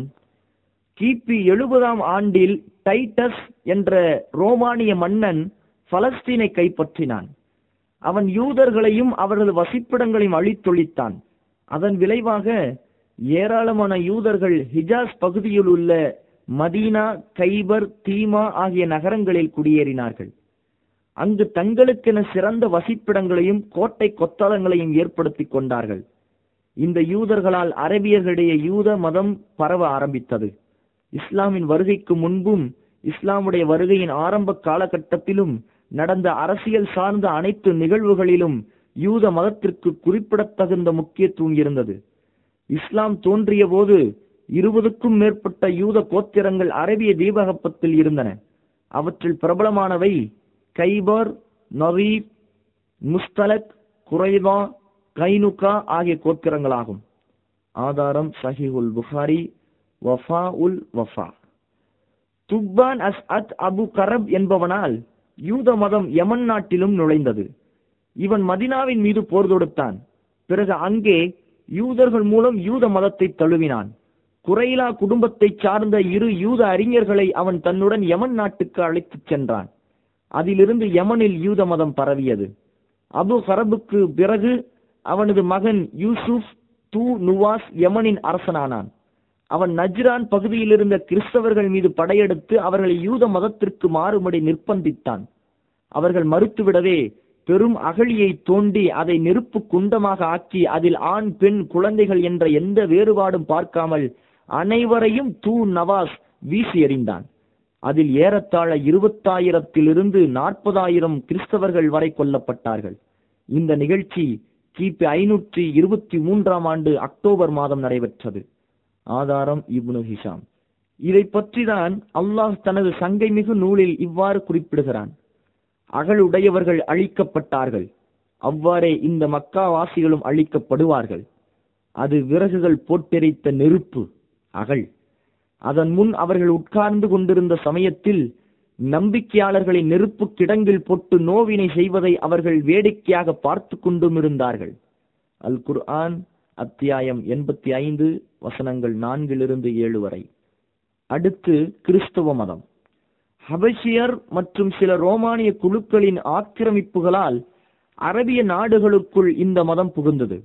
கிபி எழுபதாம் ஆண்டில் டைட்டஸ் என்ற ரோமானிய மன்னன் பலஸ்தீனை கைப்பற்றினான் அவன் யூதர்களையும் அவரது வசிப்பிடங்களையும் அழித்தொழித்தான் அதன் விளைவாக ஏராளமான யூதர்கள் ஹிஜாஸ் பகுதியில் உள்ள மதீனா கைபர் தீமா ஆகிய நகரங்களில் குடியேறினார்கள் அங்கு தங்களுக்கென சிறந்த வசிப்பிடங்களையும் கோட்டை கொத்தளங்களையும் ஏற்படுத்திக் கொண்டார்கள் இந்த யூதர்களால் அரபியர்களிடையே யூத மதம் பரவ ஆரம்பித்தது இஸ்லாமின் வருகைக்கு முன்பும் இஸ்லாமுடைய வருகையின் ஆரம்ப காலகட்டத்திலும் நடந்த அரசியல் சார்ந்த அனைத்து நிகழ்வுகளிலும் யூத மதத்திற்கு குறிப்பிடத்தகுந்த முக்கியத்துவம் இருந்தது இஸ்லாம் தோன்றிய போது இருபதுக்கும் மேற்பட்ட யூத கோத்திரங்கள் அரபிய தீபகப்பத்தில் இருந்தன அவற்றில் பிரபலமானவை கைபர் நவீப் முஸ்தலக் குரைவா கைனுகா ஆகிய கோத்திரங்களாகும் ஆதாரம் சஹிஹுல் புகாரி வஃபா உல் வஃபா துப்பான் அஸ் அத் அபு கரப் என்பவனால் யூத மதம் யமன் நாட்டிலும் நுழைந்தது இவன் மதினாவின் மீது போர் தொடுத்தான் பிறகு அங்கே யூதர்கள் மூலம் யூத மதத்தை தழுவினான் குறைலா குடும்பத்தைச் சார்ந்த இரு யூத அறிஞர்களை அவன் தன்னுடன் யமன் நாட்டுக்கு அழைத்துச் சென்றான் அதிலிருந்து யமனில் யூத மதம் பரவியது அபு கரபுக்கு பிறகு அவனது மகன் யூசுப் தூ நுவாஸ் யமனின் அரசனானான் அவன் நஜ்ரான் பகுதியில் இருந்த கிறிஸ்தவர்கள் மீது படையெடுத்து அவர்களை யூத மதத்திற்கு மாறுபடி நிர்பந்தித்தான் அவர்கள் மறுத்துவிடவே பெரும் அகழியை தோண்டி அதை நெருப்பு குண்டமாக ஆக்கி அதில் ஆண் பெண் குழந்தைகள் என்ற எந்த வேறுபாடும் பார்க்காமல் அனைவரையும் தூ நவாஸ் வீசி எறிந்தான் அதில் ஏறத்தாழ இருபத்தாயிரத்திலிருந்து நாற்பதாயிரம் கிறிஸ்தவர்கள் வரை கொல்லப்பட்டார்கள் இந்த நிகழ்ச்சி கிபி ஐநூற்றி இருபத்தி மூன்றாம் ஆண்டு அக்டோபர் மாதம் நடைபெற்றது ஆதாரம் இப்னு ஹிஷாம் இதை பற்றிதான் அல்லாஹ் தனது சங்கை மிகு நூலில் இவ்வாறு குறிப்பிடுகிறான் அகழுடையவர்கள் அழிக்கப்பட்டார்கள் அவ்வாறே இந்த மக்காவாசிகளும் அழிக்கப்படுவார்கள் அது விறகுகள் போட்டெரித்த நெருப்பு அகழ் அதன் முன் அவர்கள் உட்கார்ந்து கொண்டிருந்த சமயத்தில் நம்பிக்கையாளர்களின் நெருப்பு கிடங்கில் போட்டு நோவினை செய்வதை அவர்கள் வேடிக்கையாக பார்த்து கொண்டும் இருந்தார்கள் அல் குர்ஆன் அத்தியாயம் எண்பத்தி ஐந்து வசனங்கள் நான்கிலிருந்து ஏழு வரை அடுத்து கிறிஸ்தவ மதம் ஹபஷியர் மற்றும் சில ரோமானிய குழுக்களின் ஆக்கிரமிப்புகளால் அரபிய நாடுகளுக்குள் இந்த மதம் புகுந்தது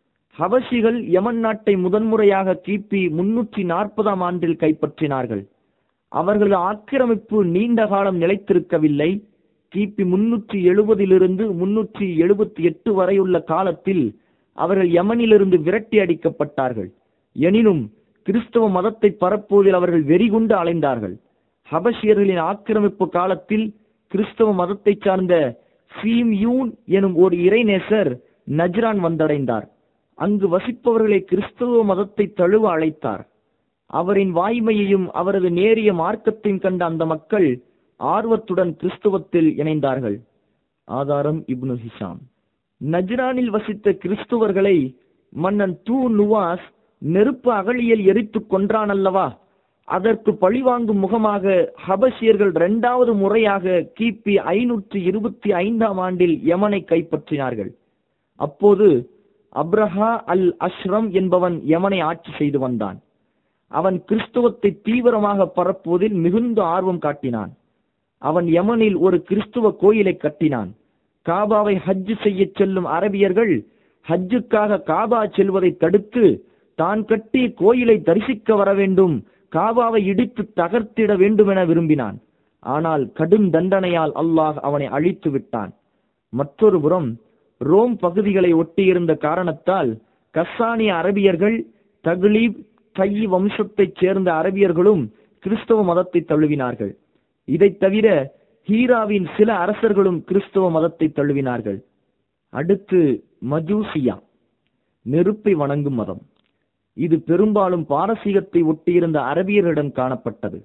ஹபஷிகள் யமன் நாட்டை முதன்முறையாக கிபி முன்னூற்றி நாற்பதாம் ஆண்டில் கைப்பற்றினார்கள் அவர்களது ஆக்கிரமிப்பு நீண்ட காலம் நிலைத்திருக்கவில்லை கிபி முன்னூற்றி எழுபதிலிருந்து முன்னூற்றி எழுபத்தி எட்டு வரையுள்ள காலத்தில் அவர்கள் யமனிலிருந்து விரட்டி அடிக்கப்பட்டார்கள் எனினும் கிறிஸ்தவ மதத்தை பரப்புவதில் அவர்கள் வெறிகுண்டு அலைந்தார்கள் ஹபஷியர்களின் ஆக்கிரமிப்பு காலத்தில் கிறிஸ்தவ மதத்தை சார்ந்த ஃபீம் யூன் எனும் ஒரு இறைநேசர் நஜ்ரான் வந்தடைந்தார் அங்கு வசிப்பவர்களை கிறிஸ்தவ மதத்தை தழுவ அழைத்தார் அவரின் வாய்மையையும் அவரது நேரிய மார்க்கத்தையும் கண்ட அந்த மக்கள் ஆர்வத்துடன் கிறிஸ்துவத்தில் இணைந்தார்கள் ஆதாரம் இப்னு ஹிஷாம் நஜ்ரானில் வசித்த கிறிஸ்துவர்களை மன்னன் தூ நுவாஸ் நெருப்பு அகழியில் எரித்துக் கொன்றான் அல்லவா அதற்கு பழிவாங்கும் முகமாக ஹபஷியர்கள் இரண்டாவது முறையாக கிபி ஐநூற்றி இருபத்தி ஐந்தாம் ஆண்டில் யமனை கைப்பற்றினார்கள் அப்போது அப்ரஹா அல் அஷ்ரம் என்பவன் யமனை ஆட்சி செய்து வந்தான் அவன் கிறிஸ்துவத்தை தீவிரமாக பரப்புவதில் மிகுந்த ஆர்வம் காட்டினான் அவன் யமனில் ஒரு கிறிஸ்துவ கோயிலை கட்டினான் காபாவை ஹஜ் செய்ய செல்லும் அரபியர்கள் ஹஜ்ஜுக்காக காபா செல்வதை தடுத்து தான் கட்டி கோயிலை தரிசிக்க வர வேண்டும் காபாவை இடித்து தகர்த்திட வேண்டும் என விரும்பினான் ஆனால் கடும் தண்டனையால் அல்லாஹ் அவனை அழித்து விட்டான் மற்றொரு புறம் ரோம் பகுதிகளை ஒட்டியிருந்த காரணத்தால் கஸ்ஸானிய அரபியர்கள் தக்லீப் கை வம்சத்தைச் சேர்ந்த அரபியர்களும் கிறிஸ்தவ மதத்தை தழுவினார்கள் இதைத் தவிர ஹீராவின் சில அரசர்களும் கிறிஸ்தவ மதத்தை தழுவினார்கள் அடுத்து மஜூசியா நெருப்பை வணங்கும் மதம் இது பெரும்பாலும் பாரசீகத்தை ஒட்டியிருந்த அரபியர்களிடம் காணப்பட்டது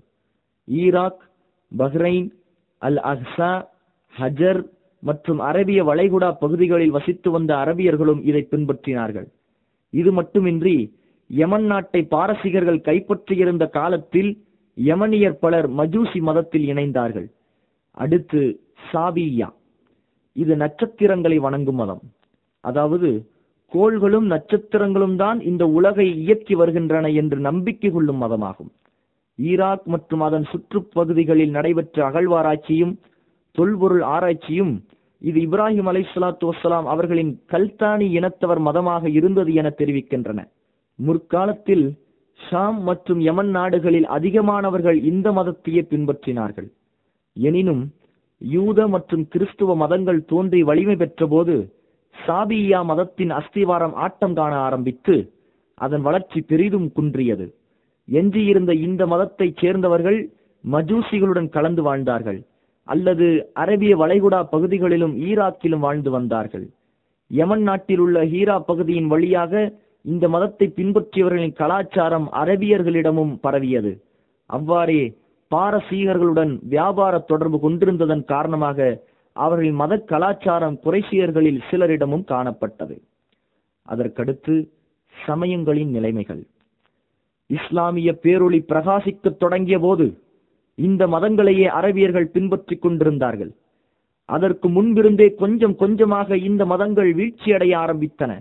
Iraq Bahrain Al Ahsa Hajar மற்றும் அரபிய வளைகுடா பகுதிகளில் வசித்து வந்த அரபியர்களும் இதை பின்பற்றினார்கள் இது மட்டுமின்றி யமன் நாட்டை பாரசீகர்கள் கைப்பற்றியிருந்த காலத்தில் யமனியர் பலர் மஜூசி மதத்தில் இணைந்தார்கள் அடுத்து சாபியா இது நட்சத்திரங்களை வணங்கும் மதம் அதாவது கோள்களும் நட்சத்திரங்களும் தான் இந்த உலகை இயக்கி வருகின்றன என்று நம்பிக்கை கொள்ளும் மதமாகும் ஈராக் மற்றும் அதன் சுற்றுப்பகுதிகளில் நடைபெற்ற அகழ்வாராய்ச்சியும் தொல்பொருள் ஆராய்ச்சியும் இது இப்ராஹிம் அலைஹிஸ்ஸலாத்து வஸ்ஸலாம் அவர்களின் கல்தானி இனத்தவர் மதமாக இருந்தது என தெரிவிக்கின்றன முற்காலத்தில் ஷாம் மற்றும் யமன் நாடுகளில் அதிகமானவர்கள் இந்த மதத்தையே பின்பற்றினார்கள் எனினும் யூத மற்றும் கிறிஸ்துவ மதங்கள் தோன்றி வலிமை பெற்றபோது சாபியா மதத்தின் அஸ்திவாரம் ஆட்டம் காண ஆரம்பித்து அதன் வளர்ச்சி பெரிதும் குன்றியது எஞ்சியிருந்த இந்த மதத்தைச் சேர்ந்தவர்கள் மஜூசிகளுடன் கலந்து வாழ்ந்தார்கள் அல்லது அரபிய வளைகுடா பகுதிகளிலும் ஈராக்கிலும் வாழ்ந்து வந்தார்கள் யமன் நாட்டில் உள்ள ஹீரா பகுதியின் வழியாக இந்த மதத்தை பின்பற்றியவர்களின் கலாச்சாரம் அரபியர்களிடமும் பரவியது அவ்வாறே பாரசீகர்களுடன் வியாபார தொடர்பு கொண்டிருந்ததன் காரணமாக அவர்களின் மத கலாச்சாரம் குறைசியர்களில் சிலரிடமும் காணப்பட்டது அதற்கடுத்து சமயங்களின் நிலைமைகள் இஸ்லாமிய பேரொளி பிரகாசிக்கத் தொடங்கிய போது இந்த மதங்களையே அரபியர்கள் பின்பற்றிக் கொண்டிருந்தார்கள் அதற்கு முன்பிருந்தே கொஞ்சம் கொஞ்சமாக இந்த மதங்கள் வீழ்ச்சியடைய ஆரம்பித்தன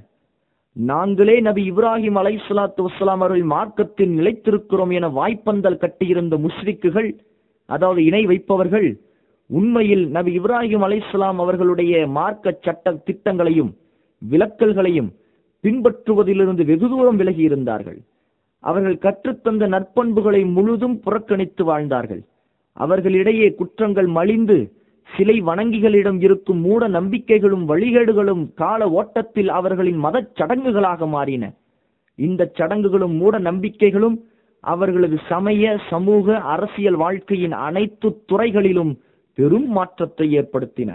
நாங்களே நபி இப்ராஹிம் அலைஹிஸ்ஸலாத்து வஸ்ஸலாம் அவர்கள் மார்க்கத்தில் நிலைத்திருக்கிறோம் என வாய்ப்பந்தல் கட்டியிருந்த முஸ்லிக்குகள் அதாவது இணை வைப்பவர்கள் உண்மையில் நபி இப்ராஹிம் அலைஹிஸ்ஸலாம் அவர்களுடைய மார்க்க சட்ட திட்டங்களையும் விலக்கல்களையும் பின்பற்றுவதிலிருந்து வெகு தூரம் விலகி இருந்தார்கள் அவர்கள் கற்றுத்தந்த நற்பண்புகளை முழுதும் புறக்கணித்து வாழ்ந்தார்கள் அவர்களிடையே குற்றங்கள் மலிந்து சிலை வணங்கிகளிடம் இருக்கும் மூட நம்பிக்கைகளும் வழிகேடுகளும் கால ஓட்டத்தில் அவர்களின் மதச் சடங்குகளாக மாறின இந்த சடங்குகளும் மூட நம்பிக்கைகளும் அவர்களது சமய சமூக அரசியல் வாழ்க்கையின் அனைத்து துறைகளிலும் பெரும் மாற்றத்தை ஏற்படுத்தின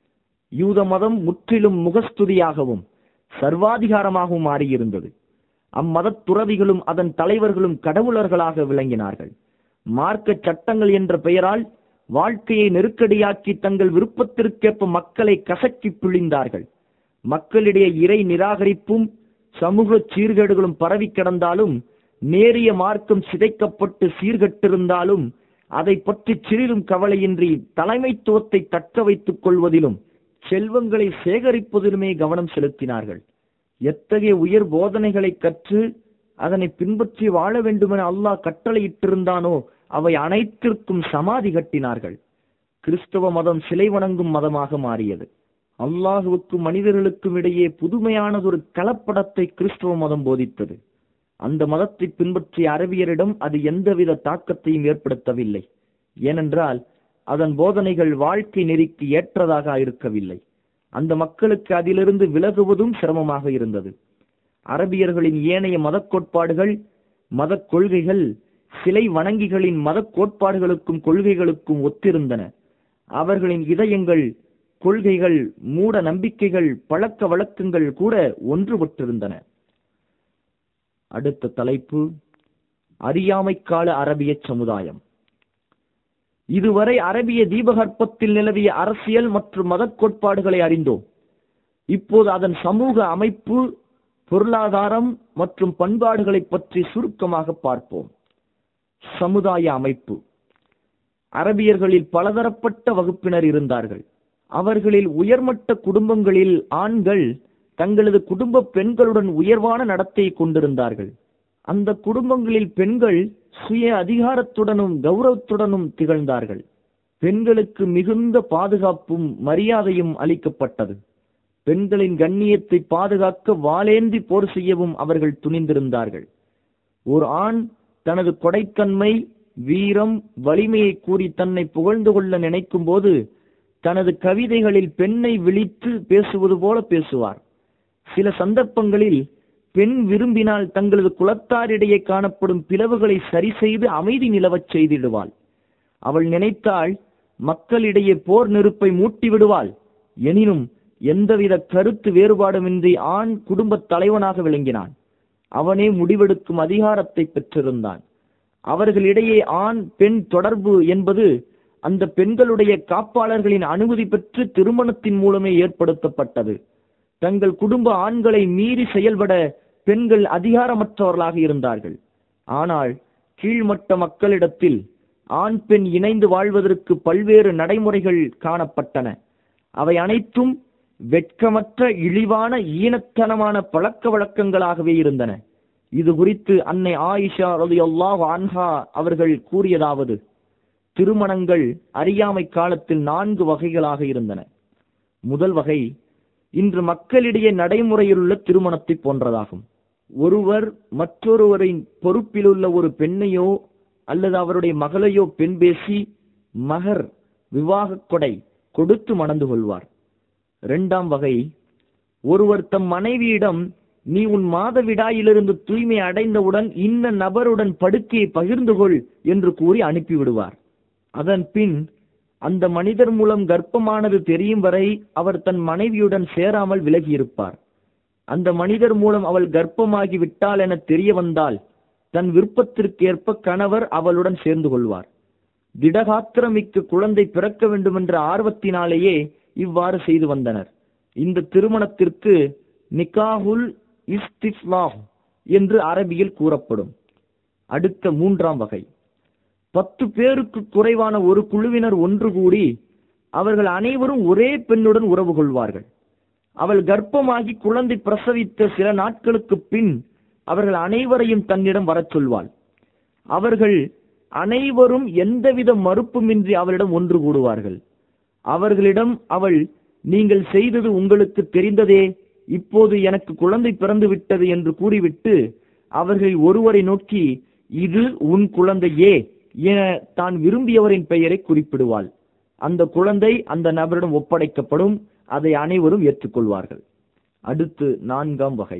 யூத மதம் முற்றிலும் முகஸ்துதியாகவும் சர்வாதிகாரமாகவும் மாறியிருந்தது அம்மதத் துறவிகளும் அதன் தலைவர்களும் கடவுளர்களாக விளங்கினார்கள் மார்க்க சட்டங்கள் என்ற பெயரால் வாழ்க்கையை நெருக்கடியாக்கி தங்கள் விருப்பத்திற்கேற்ப மக்களை கசக்கி பிழிந்தார்கள் மக்களிடையே இறை நிராகரிப்பும் சமூக சீர்கேடுகளும் பரவி கிடந்தாலும் நேரிய மார்க்கம் சிதைக்கப்பட்டு சீர்கட்டிருந்தாலும் அதை பற்றி சிறிதும் கவலையின்றி தலைமைத்துவத்தை தக்க வைத்துக் கொள்வதிலும் செல்வங்களை சேகரிப்பதிலுமே கவனம் செலுத்தினார்கள் எத்தகைய உயர் போதனைகளை கற்று அதனை பின்பற்றி வாழ வேண்டுமென அல்லாஹ் கட்டளையிட்டிருந்தானோ அவை அனைத்திற்கும் சமாதி கட்டினார்கள் கிறிஸ்தவ மதம் சிலை வணங்கும் மதமாக மாறியது அல்லாஹுவுக்கும் மனிதர்களுக்கும் இடையே புதுமையானதொரு கலப்படத்தை கிறிஸ்தவ மதம் போதித்தது அந்த மதத்தை பின்பற்றிய அரபியரிடம் அது எந்தவித தாக்கத்தையும் ஏற்படுத்தவில்லை ஏனென்றால் அதன் போதனைகள் வாழ்க்கை நெறிக்கு ஏற்றதாக இருக்கவில்லை அந்த மக்களுக்கு அதிலிருந்து விலகுவதும் சிரமமாக இருந்தது அரபியர்களின் ஏனைய மதக் கோட்பாடுகள் மதக் கொள்கைகள் சிலை வணங்கிகளின் மதக் கோட்பாடுகளுக்கும் கொள்கைகளுக்கும் ஒத்திருந்தன அவர்களின் இதயங்கள் கொள்கைகள் மூட நம்பிக்கைகள் பழக்க வழக்கங்கள் கூட ஒன்றுபட்டிருந்தன அடுத்த தலைப்பு அறியாமைக்கால அரபிய சமுதாயம் இதுவரை அரபிய தீபகற்பத்தில் நிலவிய அரசியல் மற்றும் மதக் கோட்பாடுகளை அறிந்தோம் இப்போது அதன் சமூக அமைப்பு பொருளாதாரம் மற்றும் பண்பாடுகளை பற்றி சுருக்கமாக பார்ப்போம் சமுதாய அமைப்பு அரபியர்களில் பலதரப்பட்ட வகுப்பினர் இருந்தார்கள் அவர்களில் உயர்மட்ட குடும்பங்களில் ஆண்கள் தங்களது குடும்ப பெண்களுடன் உயர்வான நடத்தையை கொண்டிருந்தார்கள் அந்த குடும்பங்களில் பெண்கள் சுய அதிகாரத்துடனும் கௌரவத்துடனும் திகழ்ந்தார்கள் பெண்களுக்கு மிகுந்த பாதுகாப்பும் மரியாதையும் அளிக்கப்பட்டது பெண்களின் கண்ணியத்தை பாதுகாக்க வாளேந்தி போர் செய்யவும் அவர்கள் துணிந்திருந்தார்கள் ஒரு ஆண் தனது கொடைத்தன்மை வீரம் வலிமையை கூறி தன்னை புகழ்ந்து கொள்ள நினைக்கும் போது தனது கவிதைகளில் பெண்ணை விழித்து பேசுவது போல பேசுவார் சில சந்தர்ப்பங்களில் பெண் விரும்பினால் தங்களது குலத்தாரிடையே காணப்படும் பிளவுகளை சரி செய்து அமைதி நிலவச் செய்திடுவாள் அவள் நினைத்தால் மக்களிடையே போர் நெருப்பை மூட்டி விடுவாள் எனினும் எந்தவித கருத்து வேறுபாடுமின்றி ஆண் குடும்பத் தலைவனாக விளங்கினான் அவனே முடிவெடுக்கும் அதிகாரத்தை பெற்றிருந்தான் அவர்களிடையே ஆண் பெண் தொடர்பு என்பது அந்த பெண்களுடைய காப்பாளர்களின் அனுமதி பெற்று திருமணத்தின் மூலமே ஏற்படுத்தப்பட்டது தங்கள் குடும்ப ஆண்களை மீறி செயல்பட பெண்கள் அதிகாரமற்றவர்களாக இருந்தார்கள் ஆனால் கீழ்மட்ட மக்களிடத்தில் ஆண் பெண் இணைந்து வாழ்வதற்கு பல்வேறு நடைமுறைகள் காணப்பட்டன அவை அனைத்தும் வெட்கமற்ற இழிவான ஈனத்தனமான பழக்க வழக்கங்களாகவே இருந்தன இது குறித்து அன்னை ஆயிஷா ரலியல்லாஹு அன்ஹா அவர்கள் கூறியதாவது திருமணங்கள் அறியாமை காலத்தில் நான்கு வகைகளாக இருந்தன முதல் வகை இன்று மக்களிடையே நடைமுறையிலுள்ள திருமணத்தை போன்றதாகும் ஒருவர் மற்றொருவரின் பொறுப்பிலுள்ள ஒரு பெண்ணையோ அல்லது அவருடைய மகளையோ பெண் பேசி மகர் விவாகக் கொடை கொடுத்து மணந்து கொள்வார் இரண்டாம் வகை ஒருவர் தம் மனைவியிடம் நீ உன் மாதவிடாயிலிருந்து தூய்மை அடைந்தவுடன் இன்ன நபருடன் படுக்கையை பகிர்ந்து கொள் என்று கூறி அனுப்பிவிடுவார் அதன் பின் அந்த மனிதர் மூலம் கர்ப்பமானது தெரியும் வரை அவர் தன் மனைவியுடன் சேராமல் விலகியிருப்பார் அந்த மனிதர் மூலம் அவள் கர்ப்பமாகி விட்டாள் என தெரிய வந்தால் தன் விருப்பத்திற்கேற்ப கணவர் அவளுடன் சேர்ந்து கொள்வார் திடகாத்திரமிக்க குழந்தை பிறக்க வேண்டுமென்ற ஆர்வத்தினாலேயே இவ்வாறு செய்து வந்தனர் இந்த திருமணத்திற்கு நிகாஹுல் இஸ்திஃப்லாஹ் என்று அரபியில் கூறப்படும் அடுத்த மூன்றாம் வகை பத்து பேருக்கு குறைவான ஒரு குழுவினர் ஒன்று கூடி அவர்கள் அனைவரும் ஒரே பெண்ணுடன் உறவு கொள்வார்கள் அவள் கர்ப்பமாகி குழந்தை பிரசவித்த சில நாட்களுக்கு பின் அவர்கள் அனைவரையும் தன்னிடம் வரச் சொல்வாள் அவர்கள் அனைவரும் எந்தவித மறுப்புமின்றி அவளிடம் ஒன்று கூடுவார்கள் அவர்களிடம் அவள் நீங்கள் செய்தது உங்களுக்கு தெரிந்ததே இப்போது எனக்கு குழந்தை பிறந்து விட்டது என்று கூறிவிட்டு அவர்கள் ஒருவரை நோக்கி இது உன் குழந்தையே என தான் விரும்பியவரின் பெயரை குறிப்பிடுவாள் அந்த குழந்தை அந்த நபரிடம் ஒப்படைக்கப்படும் அதை அனைவரும் ஏற்றுக்கொள்வார்கள் அடுத்து நான்காம் வகை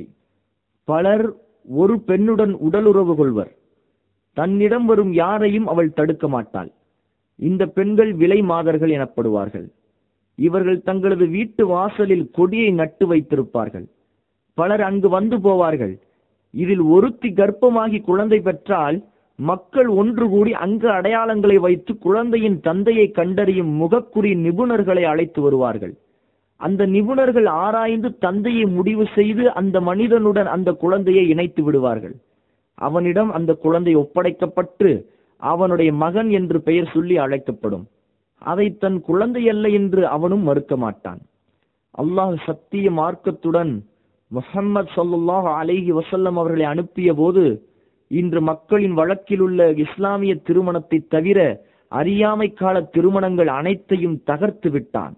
பலர் ஒரு பெண்ணுடன் உடலுறவு கொள்வர் தன்னிடம் வரும் யாரையும் அவள் தடுக்க மாட்டாள் இந்த பெண்கள் விலை மாதர்கள் எனப்படுவார்கள் இவர்கள் தங்களது வீட்டு வாசலில் கொடியை நட்டு வைத்திருப்பார்கள் பலர் அங்கு வந்து போவார்கள் இதில் ஒருத்தி கர்ப்பமாகி குழந்தை பெற்றால் மக்கள் ஒன்று கூடி அங்கு அடையாளங்களை வைத்து குழந்தையின் தந்தையை கண்டறியும் முகக்குறி நிபுணர்களை அழைத்து வருவார்கள் அந்த நிபுணர்கள் ஆராய்ந்து தந்தையை முடிவு செய்து அந்த மனிதனுடன் அந்த குழந்தையை இணைத்து விடுவார்கள் அவனிடம் அந்த குழந்தை ஒப்படைக்கப்பட்டு அவனுடைய மகன் என்று பெயர் சொல்லி அழைக்கப்படும் அதை தன் குழந்தை அல்ல என்று அவனும் மறுக்க மாட்டான் அல்லாஹ் சத்திய மார்க்கத்துடன் முஹம்மது ஸல்லல்லாஹு அலைஹி வஸல்லம் அவர்களை அனுப்பிய போது இன்று மக்களின் வழக்கிலுள்ள இஸ்லாமிய திருமணத்தை தவிர அறியாமை கால திருமணங்கள் அனைத்தையும் தகர்த்து விட்டான்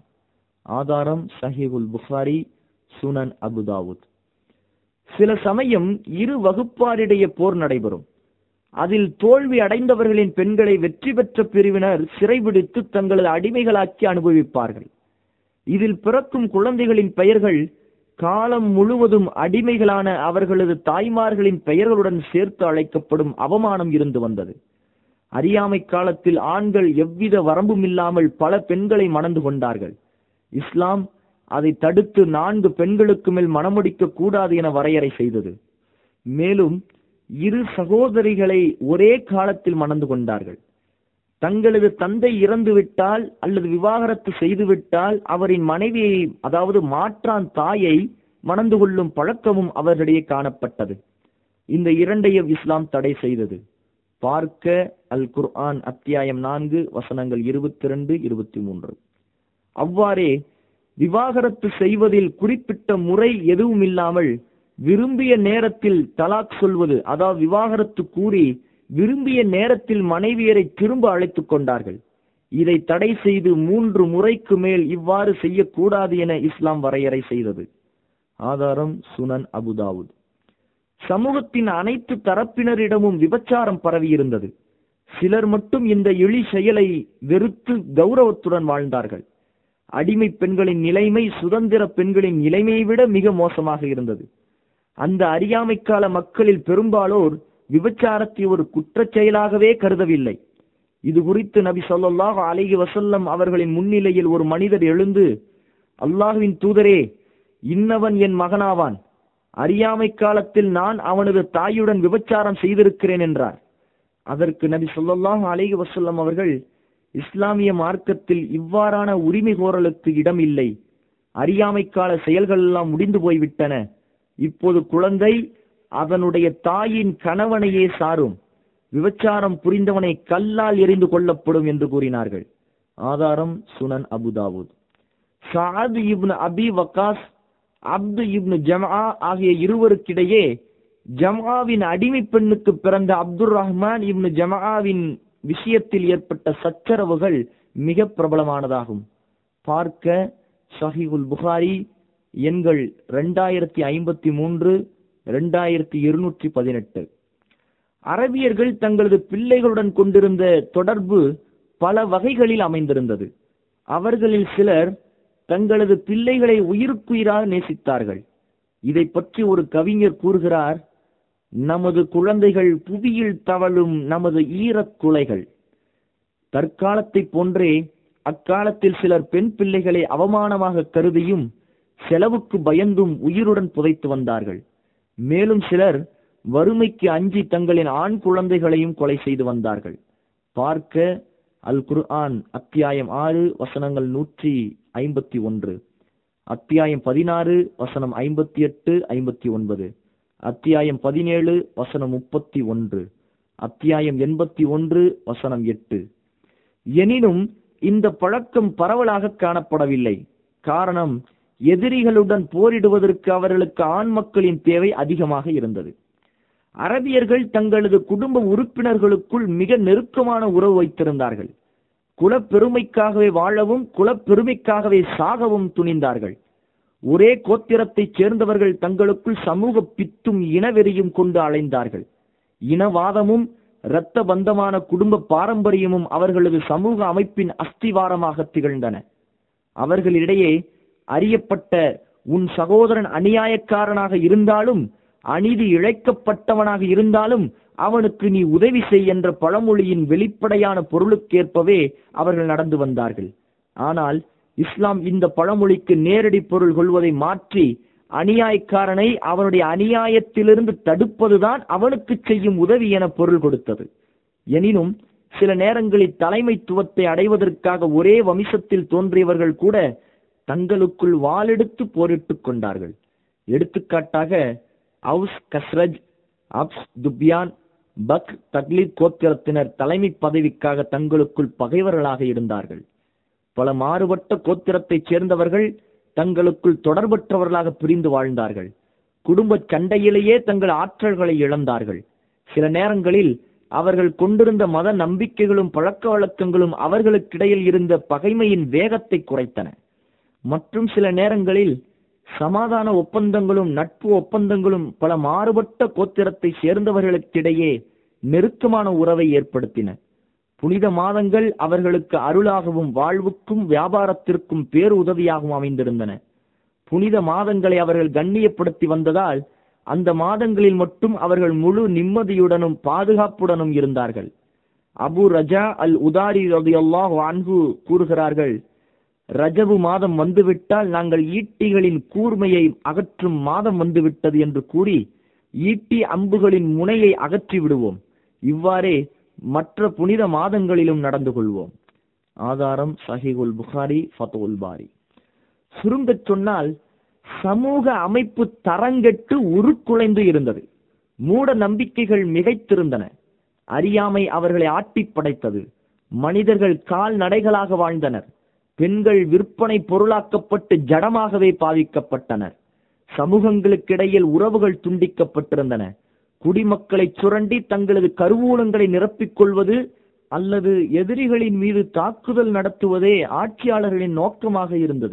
ஆதாரம் சஹீகுல் புகாரி சுனன் அபுதாவுத் சில சமயம் இரு வகுப்பாரிடையே போர் நடைபெறும் அதில் தோல்வி அடைந்தவர்களின் பெண்களை வெற்றி பெற்ற பிரிவினர் சிறைபிடித்து தங்களது அடிமைகளாக்கி அனுபவிப்பார்கள் இதில் பிறக்கும் குழந்தைகளின் பெயர்கள் காலம் முழுவதும் அடிமைகளான அவர்களது தாய்மார்களின் பெயர்களுடன் சேர்த்து அழைக்கப்படும் அவமானம் இருந்து வந்தது அறியாமை காலத்தில் ஆண்கள் எவ்வித வரம்பும் இல்லாமல் பல பெண்களை மணந்து கொண்டார்கள் இஸ்லாம் அதை தடுத்து நான்கு பெண்களுக்கு மேல் மணமுடிக்க கூடாது என வரையறை செய்தது மேலும் இரு சகோதரிகளை ஒரே காலத்தில் மணந்து கொண்டார்கள் தங்களது தந்தை இறந்து விட்டால் அல்லது விவாகரத்து செய்துவிட்டால் அவரின் மனைவியை அதாவது மாற்றான் தாயை மணந்து கொள்ளும் பழக்கமும் அவர்களிடையே காணப்பட்டது இந்த இரண்டையும் இஸ்லாம் தடை செய்தது பார்க்க அல் குர்ஆன் அத்தியாயம் நான்கு வசனங்கள் இருபத்தி ரெண்டு இருபத்தி மூன்று அவ்வாறே விவாகரத்து செய்வதில் குறிப்பிட்ட முறை எதுவும் இல்லாமல் விரும்பிய நேரத்தில் தலாக் சொல்வது அதாவது விவாகரத்து கூறி விரும்பிய நேரத்தில் மனைவியரை திரும்ப அழைத்துக் கொண்டார்கள் இதை தடை செய்து மூன்று முறைக்கு மேல் இவ்வாறு செய்யக்கூடாது என இஸ்லாம் வரையறை செய்தது ஆதாரம் சுனன் அபுதாவுத் சமூகத்தின் அனைத்து தரப்பினரிடமும் விபச்சாரம் பரவியிருந்தது சிலர் மட்டும் இந்த இழி செயலை வெறுத்து கௌரவத்துடன் வாழ்ந்தார்கள் அடிமை பெண்களின் நிலைமை சுதந்திர பெண்களின் நிலைமையை விட மிக மோசமாக இருந்தது அந்த அறியாமை கால மக்களில் பெரும்பாலோர் விபச்சாரத்தை ஒரு குற்றச் செயலாகவே கருதவில்லை இது குறித்து நபி ஸல்லல்லாஹு அலைஹி வஸல்லம் அவர்களின் முன்னிலையில் ஒரு மனிதர் எழுந்து அல்லாஹ்வின் தூதரே இன்னவன் என் மகனாவான் அறியாமை காலத்தில் நான் அவனது தாயுடன் விபச்சாரம் செய்திருக்கிறேன் என்றார் அதற்கு நபி ஸல்லல்லாஹு அலைஹி வஸல்லம் அவர்கள் இஸ்லாமிய மார்க்கத்தில் இவ்வாறான உரிமை கோரலுக்கு இடம் இல்லை அறியாமை கால செயல்கள் எல்லாம் முடிந்து போய்விட்டன இப்போது குழந்தை அதனுடைய தாயின் கணவனையே சாரும் விபச்சாரம் புரிந்தவனை கல்லால் எரிந்து கொள்ளப்படும் என்று கூறினார்கள் ஆதாரம் சுனன் அபுதாவுத் சாத் இப்னு அபி வக்காஸ் அப்து இப்னு ஜம்ஆ ஆகிய இருவருக்கிடையே ஜம்ஆவின் அடிமை பெண்ணுக்கு பிறந்த அப்துர் ரஹ்மான் இப்னு ஜம்ஆவின் விஷயத்தில் ஏற்பட்ட சச்சரவுகள் மிக பிரபலமானதாகும் பார்க்க ஷஹீகுல் புகாரி எண்கள் ரெண்டாயிரத்தி ஐம்பத்தி மூன்று ரெண்டாயிரத்தி இருநூற்றி பதினெட்டு அரபியர்கள் தங்களது பிள்ளைகளுடன் கொண்டிருந்த தொடர்பு பல வகைகளில் அமைந்திருந்தது அவர்களில் சிலர் தங்களது பிள்ளைகளை உயிருக்குயிராக நேசித்தார்கள் இதை பற்றி ஒரு கவிஞர் கூறுகிறார் நமது குழந்தைகள் புவியில் தவழும் நமது ஈரக் குலைகள் தற்காலத்தைப் போன்றே அக்காலத்தில் சிலர் பெண் பிள்ளைகளை அவமானமாக கருதியும் செலவுக்கு பயந்தும் உயிருடன் புதைத்து வந்தார்கள் மேலும் சிலர் வறுமைக்கு அஞ்சி தங்களின் ஆண் குழந்தைகளையும் கொலை செய்து வந்தார்கள் பார்க்க அல் குர்ஆன் அத்தியாயம் ஆறு வசனங்கள் நூற்றி ஐம்பத்தி ஒன்று அத்தியாயம் பதினாறு வசனம் ஐம்பத்தி எட்டு ஐம்பத்தி ஒன்பது அத்தியாயம் பதினேழு வசனம் முப்பத்தி ஒன்று அத்தியாயம் எண்பத்தி ஒன்று வசனம் எட்டு எனினும் இந்த பழக்கம் பரவலாக காணப்படவில்லை காரணம் எதிரிகளுடன் போரிடுவதற்கு அவர்களுக்கு ஆண் மக்களின் தேவை அதிகமாக இருந்தது அரபியர்கள் தங்களது குடும்ப உறுப்பினர்களுக்குள் மிக நெருக்கமான உறவு வைத்திருந்தார்கள் குலப்பெருமைக்காகவே வாழவும் குலப்பெருமைக்காகவே சாகவும் துணிந்தார்கள் ஒரே கோத்திரத்தைச் சேர்ந்தவர்கள் தங்களுக்குள் சமூக பித்தும் இனவெறியும் கொண்டு அலைந்தார்கள் இனவாதமும் இரத்த பந்தமான குடும்ப பாரம்பரியமும் அவர்களது சமூக அமைப்பின் அஸ்திவாரமாக திகழ்ந்தன அவர்களிடையே அறியப்பட்ட உன் சகோதரன் அநியாயக்காரனாக இருந்தாலும் அநீதி இழைக்கப்பட்டவனாக இருந்தாலும் அவனுக்கு நீ உதவி செய் என்ற பழமொழியின் வெளிப்படையான பொருளுக்கேற்பவே அவர்கள் நடந்து வந்தார்கள் ஆனால் இஸ்லாம் இந்த பழமொழிக்கு நேரடி பொருள் கொள்வதை மாற்றி அநியாயக்காரனை அவனுடைய அநியாயத்திலிருந்து தடுப்பதுதான் அவனுக்கு செய்யும் உதவி என பொருள் கொடுத்தது எனினும் சில நேரங்களில் தலைமைத்துவத்தை அடைவதற்காக ஒரே வம்சத்தில் தோன்றியவர்கள் கூட தங்களுக்குள் வாளெடுத்து போரிட்டுக் கொண்டார்கள் எடுத்துக்காட்டாக Aws Khazraj Abs Dhubyan Bakr Taghlib கோத்திரத்தினர் தலைமை பதவிக்காக தங்களுக்குள் பகைவர்களாக இருந்தார்கள் பல மாறுபட்ட கோத்திரத்தைச் சேர்ந்தவர்கள் தங்களுக்குள் தொடர்பற்றவர்களாக பிரிந்து வாழ்ந்தார்கள் குடும்ப சண்டையிலேயே தங்கள் ஆற்றல்களை இழந்தார்கள் சில நேரங்களில் அவர்கள் கொண்டிருந்த மத நம்பிக்கைகளும் பழக்க வழக்கங்களும் அவர்களுக்கிடையில் இருந்த பகைமையின் வேகத்தை குறைத்தன மற்றும் சில நேரங்களில் சமாதான ஒப்பந்தங்களும் நட்பு ஒப்பந்தங்களும் பல மாறுபட்ட கோத்திரத்தை சேர்ந்தவர்களுக்கிடையே நெருக்கமான உறவை ஏற்படுத்தின புனித மாதங்கள் அவர்களுக்கு அருளாகவும் வாழ்வுக்கும் வியாபாரத்திற்கும் பேரு உதவியாகவும் அமைந்திருந்தன புனித மாதங்களை அவர்கள் கண்ணியப்படுத்தி வந்ததால் அந்த மாதங்களில் மட்டும் அவர்கள் முழு நிம்மதியுடனும் பாதுகாப்புடனும் இருந்தார்கள் அபு ரஜா அல் உதாரி ரதியல்லாஹு அன்ஹு கூறுகிறார்கள் ரஜபு மாதம் வந்துவிட்டால் நாங்கள் ஈட்டிகளின் கூர்மையை அகற்றும் மாதம் வந்துவிட்டது என்று கூறி ஈட்டி அம்புகளின் முனையை அகற்றி விடுவோம் இவ்வாறே மற்ற புனித மாதங்களிலும் நடந்து கொள்வோம் ஆதாரம் சஹிகுல் புகாரி ஃபத்துல் பாரி சுருங்கச் சொன்னால் சமூக அமைப்பு தரங்கெட்டு உருக்குலைந்து இருந்தது மூட நம்பிக்கைகள் மிகைத்திருந்தன அறியாமை அவர்களை ஆட்டி படைத்தது மனிதர்கள் கால்நடைகளாக வாழ்ந்தனர் பெண்கள் விற்பனை பொருளாக்கப்பட்டு ஜடமாகவே பாதிக்கப்பட்டனர் சமூகங்களுக்கிடையில் உறவுகள் துண்டிக்கப்பட்டிருந்தன குடிமக்களை சுரண்டி தங்களது கருவூலங்களை நிரப்பிக் கொள்வது அல்லது எதிரிகளின் மீது தாக்குதல் நடத்துவதே ஆட்சியாளர்களின் நோக்கமாக இருந்தது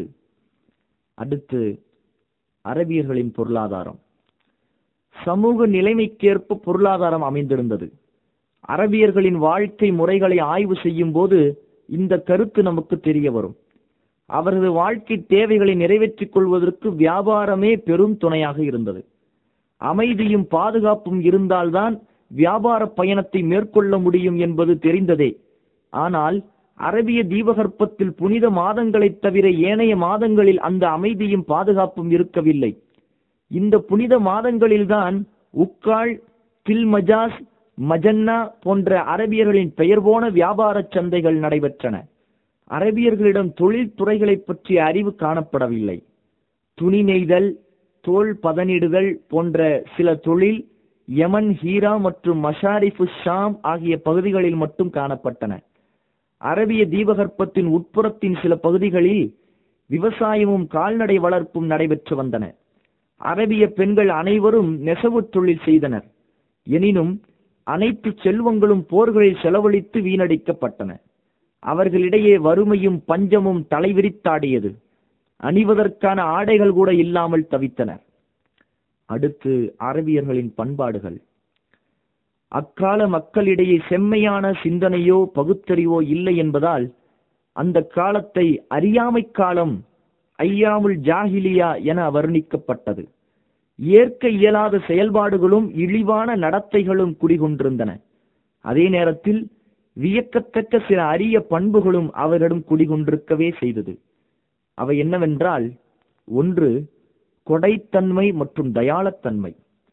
அடுத்து அரபியர்களின் பொருளாதாரம் சமூக நிலைமைக்கேற்ப பொருளாதாரம் அமைந்திருந்தது அரபியர்களின் வாழ்க்கை முறைகளை ஆய்வு செய்யும் போது இந்த கருத்து நமக்கு தெரிய வரும் அவரது வாழ்க்கை தேவைகளை நிறைவேற்றிக் கொள்வதற்கு வியாபாரமே பெரும் துணையாக இருந்தது அமைதியும் பாதுகாப்பும் இருந்தால்தான் வியாபார பயணத்தை மேற்கொள்ள முடியும் என்பது தெரிந்ததே ஆனால் அரபிய தீபகற்பத்தில் புனித மாதங்களைத் தவிர ஏனைய மாதங்களில் அந்த அமைதியும் பாதுகாப்பும் இருக்கவில்லை இந்த புனித மாதங்களில்தான் உக்கால் தில்மஜாஸ் மஜன்னா போன்ற அரபியர்களின் பெயர் போன வியாபார சந்தைகள் நடைபெற்றன அரபியர்களிடம் தொழில் துறைகளைப் பற்றிய அறிவு காணப்படவில்லை துணி நெய்தல் தோல் பதனிடுதல் போன்ற சில தொழில் யமன் ஹீரா மற்றும் மஷாரிஃபு ஷாம் ஆகிய பகுதிகளில் மட்டும் காணப்பட்டன அரபிய தீபகற்பத்தின் உட்புறத்தின் சில பகுதிகளில் விவசாயமும் கால்நடை வளர்ப்பும் நடைபெற்று வந்தன அரபிய பெண்கள் அனைவரும் நெசவு தொழில் செய்தனர் எனினும் அனைத்து செல்வங்களும் போர்களில் செலவழித்து வீணடிக்கப்பட்டன அவர்களிடையே வறுமையும் பஞ்சமும் தலைவிரித்தாடியது அணிவதற்கான ஆடைகள் கூட இல்லாமல் தவித்தனர் அடுத்து அரபியர்களின் பண்பாடுகள் அக்கால மக்களிடையே செம்மையான சிந்தனையோ பகுத்தறிவோ இல்லை என்பதால் அந்த காலத்தை அறியாமை காலம் ஐயாமுல் ஜாஹிலியா என வர்ணிக்கப்பட்டது ஏற்க இயலாத செயல்பாடுகளும் இழிவான நடத்தைகளும் குடிகொண்டிருந்தன அதே நேரத்தில் வியக்கத்தக்க சில அரிய பண்புகளும் அவரிடம் குடிகொண்டிருக்கவே செய்தது அவை என்னவென்றால் ஒன்று கொடைத்தன்மை மற்றும் தயாளத்தன்மை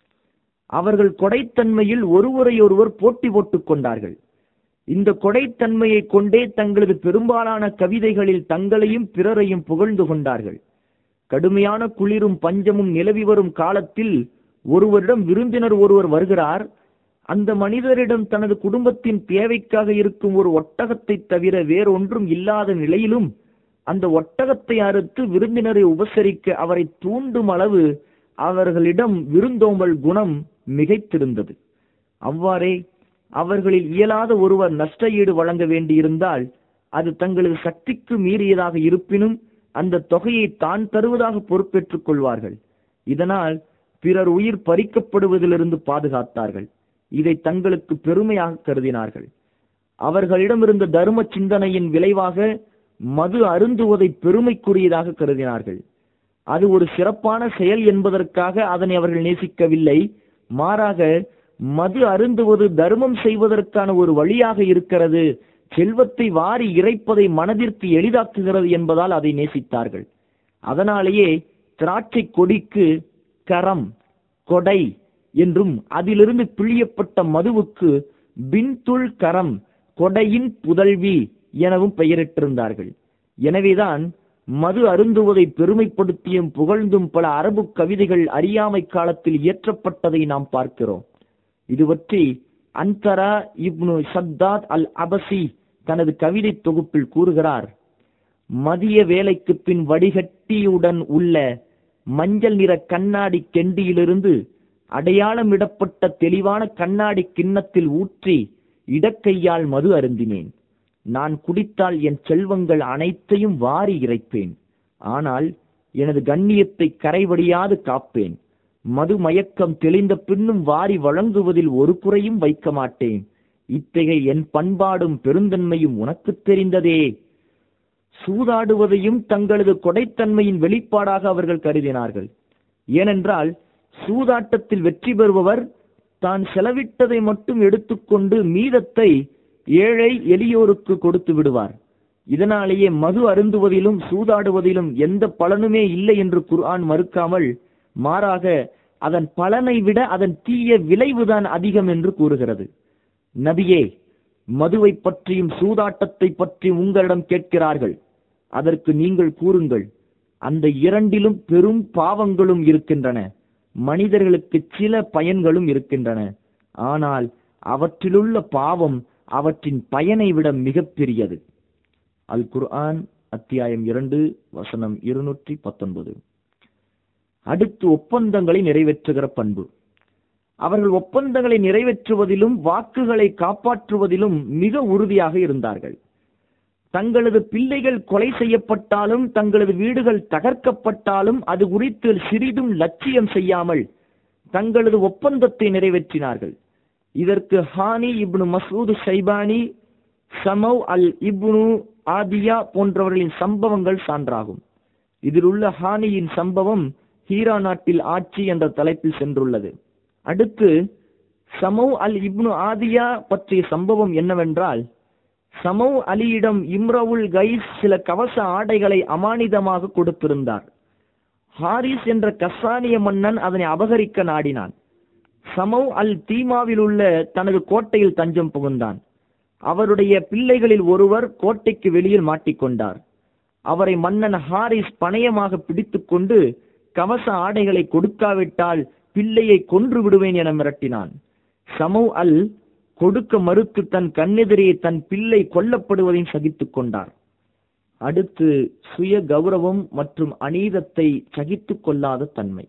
அவர்கள் கொடைத்தன்மையில் ஒருவரையொருவர் போட்டி போட்டுக் கொண்டார்கள் இந்த கொடைத்தன்மையை கொண்டே தங்களது பெரும்பாலான கவிதைகளில் தங்களையும் பிறரையும் புகழ்ந்து கொண்டார்கள் கடுமையான குளிரும் பஞ்சமும் நிலவி வரும் காலத்தில் ஒருவரிடம் விருந்தினர் ஒருவர் வருகிறார் அந்த மனிதரிடம் தனது குடும்பத்தின் தேவைக்காக இருக்கும் ஒரு ஒட்டகத்தை தவிர வேறொன்றும் இல்லாத நிலையிலும் அந்த ஒட்டகத்தை அறுத்து விருந்தினரை உபசரிக்க அவரை தூண்டும் அளவு அவர்களிடம் விருந்தோம்பல் குணம் மிகைத்திருந்தது அவ்வாறே அவர்களில் இயலாத ஒருவர் நஷ்ட ஈடு வழங்க வேண்டியிருந்தால் அது தங்களது சக்திக்கு மீறியதாக இருப்பினும் அந்த தொகையை தான் தருவதாக பொறுப்பேற்றுக் கொள்வார்கள் இதனால் பிறர் உயிர் பறிக்கப்படுவதிலிருந்து பாதுகாத்தார்கள் இதை தங்களுக்கு பெருமையாக கருதினார்கள் அவர்களிடமிருந்த தர்ம சிந்தனையின் விளைவாக மது அருந்துவதை பெருமைக்குரியதாக கருதினார்கள் அது ஒரு சிறப்பான செயல் என்பதற்காக அதனை அவர்கள் நேசிக்கவில்லை மாறாக மது அருந்துவது தர்மம் செய்வதற்கான ஒரு வழியாக இருக்கிறது செல்வத்தை வாரி இறைப்பதை மனதிற்கு எளிதாக்குகிறது என்பதால் அதை நேசித்தார்கள் அதனாலேயே திராட்சை கொடிக்கு கரம் கொடை என்றும் அதிலிருந்து பிழியப்பட்ட மதுவுக்கு பின்துள் கரம் கொடையின் புதல்வி எனவும் பெயரிட்டிருந்தார்கள் எனவேதான் மது அருந்துவதை பெருமைப்படுத்தியும் புகழ்ந்தும் பல அரபு கவிதைகள் அறியாமை காலத்தில் இயற்றப்பட்டதை நாம் பார்க்கிறோம் இது பற்றி அன்தரா இப்னு சத்தாத் அல் அபசி தனது கவிதை தொகுப்பில் கூறுகிறார் மதிய வேலைக்கு பின் வடிகட்டியுடன் உள்ள மஞ்சள் நிற கண்ணாடி கெண்டியிலிருந்து அடையாளமிடப்பட்ட தெளிவான கண்ணாடி கிண்ணத்தில் ஊற்றி இடக்கையால் மது அருந்தினேன் நான் குடித்தால் என் செல்வங்கள் அனைத்தையும் வாரி இறைப்பேன் ஆனால் எனது கண்ணியத்தை கரைவடியாது காப்பேன் மது மயக்கம் தெளிந்த பின்னும் வாரி வழங்குவதில் ஒரு குறையும் வைக்க மாட்டேன் இத்தகைய என் பண்பாடும் பெருந்தன்மையும் உனக்குத் தெரிந்ததே சூதாடுவதையும் தங்களது கொடைத்தன்மையின் வெளிப்பாடாக அவர்கள் கருதினார்கள் ஏனென்றால் சூதாட்டத்தில் வெற்றி பெறுபவர் தான் செலவிட்டதை மட்டும் எடுத்துக்கொண்டு மீதத்தை ஏழை எளியோருக்கு கொடுத்து விடுவார் இதனாலேயே மது அருந்துவதிலும் சூதாடுவதிலும் எந்த பலனுமே இல்லை என்று குர்ஆன் மறுக்காமல் மாறாக அதன் பலனை விட அதன் தீய விளைவுதான் அதிகம் என்று கூறுகிறது நபியே மதுவை பற்றியும் சூதாட்டத்தை பற்றியும் உங்களிடம் கேட்கிறார்கள் அதற்கு நீங்கள் கூறுங்கள் அந்த இரண்டிலும் பெரும் பாவங்களும் இருக்கின்றன மனிதர்களுக்கு சில பயன்களும் இருக்கின்றன ஆனால் அவற்றிலுள்ள பாவம் அவற்றின் பயனை விட மிகப்பெரியது அல் குர்ஆன் அத்தியாயம் இரண்டு வசனம் இருநூற்றி பத்தொன்பது அடுத்து ஒப்பந்தங்களை நிறைவேற்றுகிற பண்பு அவர்கள் ஒப்பந்தங்களை நிறைவேற்றுவதிலும் வாக்குகளை காப்பாற்றுவதிலும் மிக உறுதியாக இருந்தார்கள் தங்களது பிள்ளைகள் கொலை செய்யப்பட்டாலும் தங்களது வீடுகள் தகர்க்கப்பட்டாலும் அது குறித்து சிறிதும் லட்சியம் செய்யாமல் தங்களது ஒப்பந்தத்தை நிறைவேற்றினார்கள் இதற்கு ஹானி இப்னு மசூத் ஷைபானி சமவ் அல் இப்னு ஆதியா போன்றவர்களின் சம்பவங்கள் சான்றாகும் இதில் உள்ள ஹானியின் சம்பவம் ஹீரா நாட்டில் ஆட்சி என்ற தலைப்பில் சென்றுள்ளது அடுத்து சமவ் அல் இப்னு ஆதியா பற்றிய சம்பவம் என்னவென்றால் சமவ் அலியிடம் இம்ரவுல் கைஸ் சில கவச ஆடைகளை அமானிதமாக கொடுத்திருந்தார் ஹாரிஸ் என்ற கசானிய மன்னன் அதனை அபகரிக்க நாடினான் சமவ் அல் தீமாவில் உள்ள தனது கோட்டையில் தஞ்சம் புகுந்தான் அவருடைய பிள்ளைகளில் ஒருவர் கோட்டைக்கு வெளியில் மாட்டிக்கொண்டார் அவரை மன்னன் ஹாரிஸ் பணயமாக பிடித்துக்கொண்டு கவச ஆடைகளை கொடுக்காவிட்டால் பிள்ளையை கொன்று விடுவேன் என மிரட்டினான் சமவ் அல் கொடுக்க மறுத்து தன் கண்ணெதிரே தன் பிள்ளை கொல்லப்படுவதையும் சகித்துக் கொண்டார் அடுத்து சுய கௌரவம் மற்றும் அநீதத்தை சகித்துக் கொள்ளாத தன்மை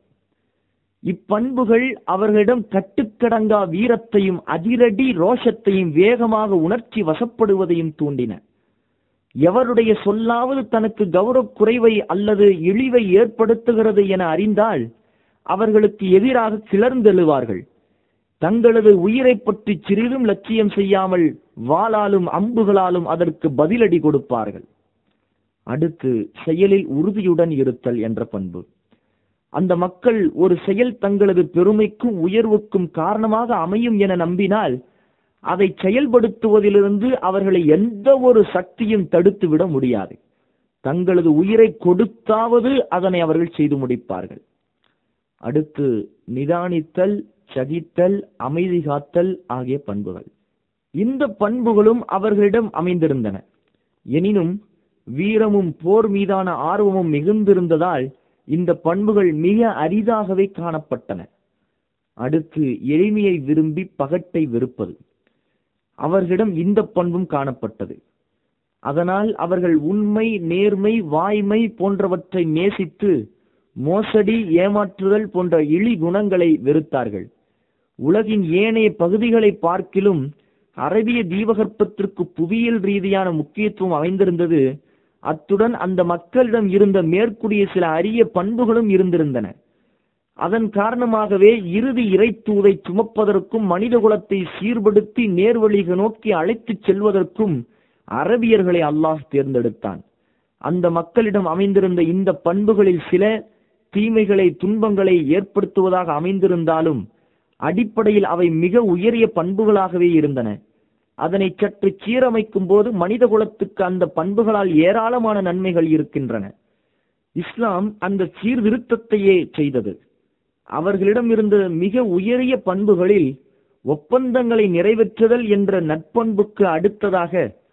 இப்பண்புகள் அவர்களிடம் கட்டுக்கடங்கா வீரத்தையும் அதிரடி ரோஷத்தையும் வேகமாக உணர்ச்சி வசப்படுவதையும் தூண்டின எவருடைய சொல்லாவது தனக்கு கௌரவ குறைவை அல்லது இழிவை ஏற்படுத்துகிறது என அறிந்தால் அவர்களுக்கு எதிராக கிளர்ந்தெழுவார்கள் தங்களது உயிரை பற்றி சிறிதும் லட்சியம் செய்யாமல் வாளாலும் அம்புகளாலும் அதற்கு பதிலடி கொடுப்பார்கள் அடுத்து செயலில் உறுதியுடன் இருத்தல் என்ற பண்பு அந்த மக்கள் ஒரு செயல் தங்களது பெருமைக்கும் உயர்வுக்கும் காரணமாக அமையும் என நம்பினால் அதை செயல்படுத்துவதிலிருந்து அவர்களை எந்த ஒரு சக்தியும் தடுத்து விட முடியாது தங்களது உயிரை கொடுத்தாவது அதனை அவர்கள் செய்து முடிப்பார்கள் அடுத்து நிதானித்தல் சகித்தல் அமைதி காத்தல் ஆகிய பண்புகள் இந்த பண்புகளும் அவர்களிடம் அமைந்திருந்தன எனினும் வீரமும் போர் மீதான ஆர்வமும் மிகுந்திருந்ததால் இந்த பண்புகள் மிக அரிதாகவே காணப்பட்டன அடுத்து எளிமையை விரும்பி பகட்டை வெறுப்பது அவர்களிடம் இந்த பண்பும் காணப்பட்டது அதனால் அவர்கள் உண்மை நேர்மை வாய்மை போன்றவற்றை நேசித்து மோசடி ஏமாற்றுதல் போன்ற இழி குணங்களை வெறுத்தார்கள் உலகின் ஏனைய பகுதிகளை பார்க்கிலும் அரபிய தீபகற்பத்திற்கு புவியியல் ரீதியான முக்கியத்துவம் அமைந்திருந்தது அத்துடன் அந்த மக்களிடம் இருந்த மேற்கூடிய சில அரிய பண்புகளும் இருந்திருந்தன அதன் காரணமாகவே இறுதி இறைத்தூதை சுமப்பதற்கும் மனித குலத்தை சீர்படுத்தி நேர்வழிக நோக்கி அழைத்துச் செல்வதற்கும் அரபியர்களை அல்லாஹ் தேர்ந்தெடுத்தான் அந்த மக்களிடம் அமைந்திருந்த இந்த பண்புகளில் சில தீமைகளை துன்பங்களை ஏற்படுத்துவதாக அமைந்திருந்தாலும் அடிப்படையில் அவை மிக உயரிய பண்புகளாகவே இருந்தன அதனை சற்று சீரமைக்கும் போது மனித குலத்துக்கு அந்த பண்புகளால் ஏராளமான நன்மைகள் இருக்கின்றன இஸ்லாம் அந்த சீர்திருத்தத்தையே செய்தது அவர்களிடம் இருந்த மிக உயரிய பண்புகளில் ஒப்பந்தங்களை நிறைவேற்றுதல் என்ற நற்பண்புக்கு அடுத்ததாக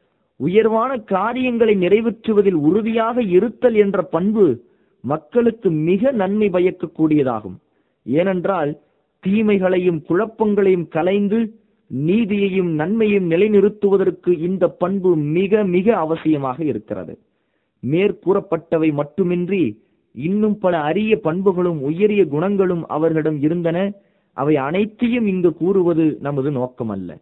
உயர்வான காரியங்களை நிறைவேற்றுவதில் உறுதியாக இருத்தல் என்ற பண்பு மக்களுக்கு மிக நன்மை பயக்கக்கூடியதாகும் ஏனென்றால் தீமைகளையும் குழப்பங்களையும் கலைந்து நீதியையும் நன்மையும் நிலைநிறுத்துவதற்கு இந்த பண்பு மிக மிக அவசியமாக இருக்கிறது மேற்கூறப்பட்டவை மட்டுமின்றி இன்னும் பல அரிய பண்புகளும் உயரிய குணங்களும் அவர்களிடம் இருந்தன அவை அனைத்தையும் இங்கு கூறுவது நமது நோக்கமல்ல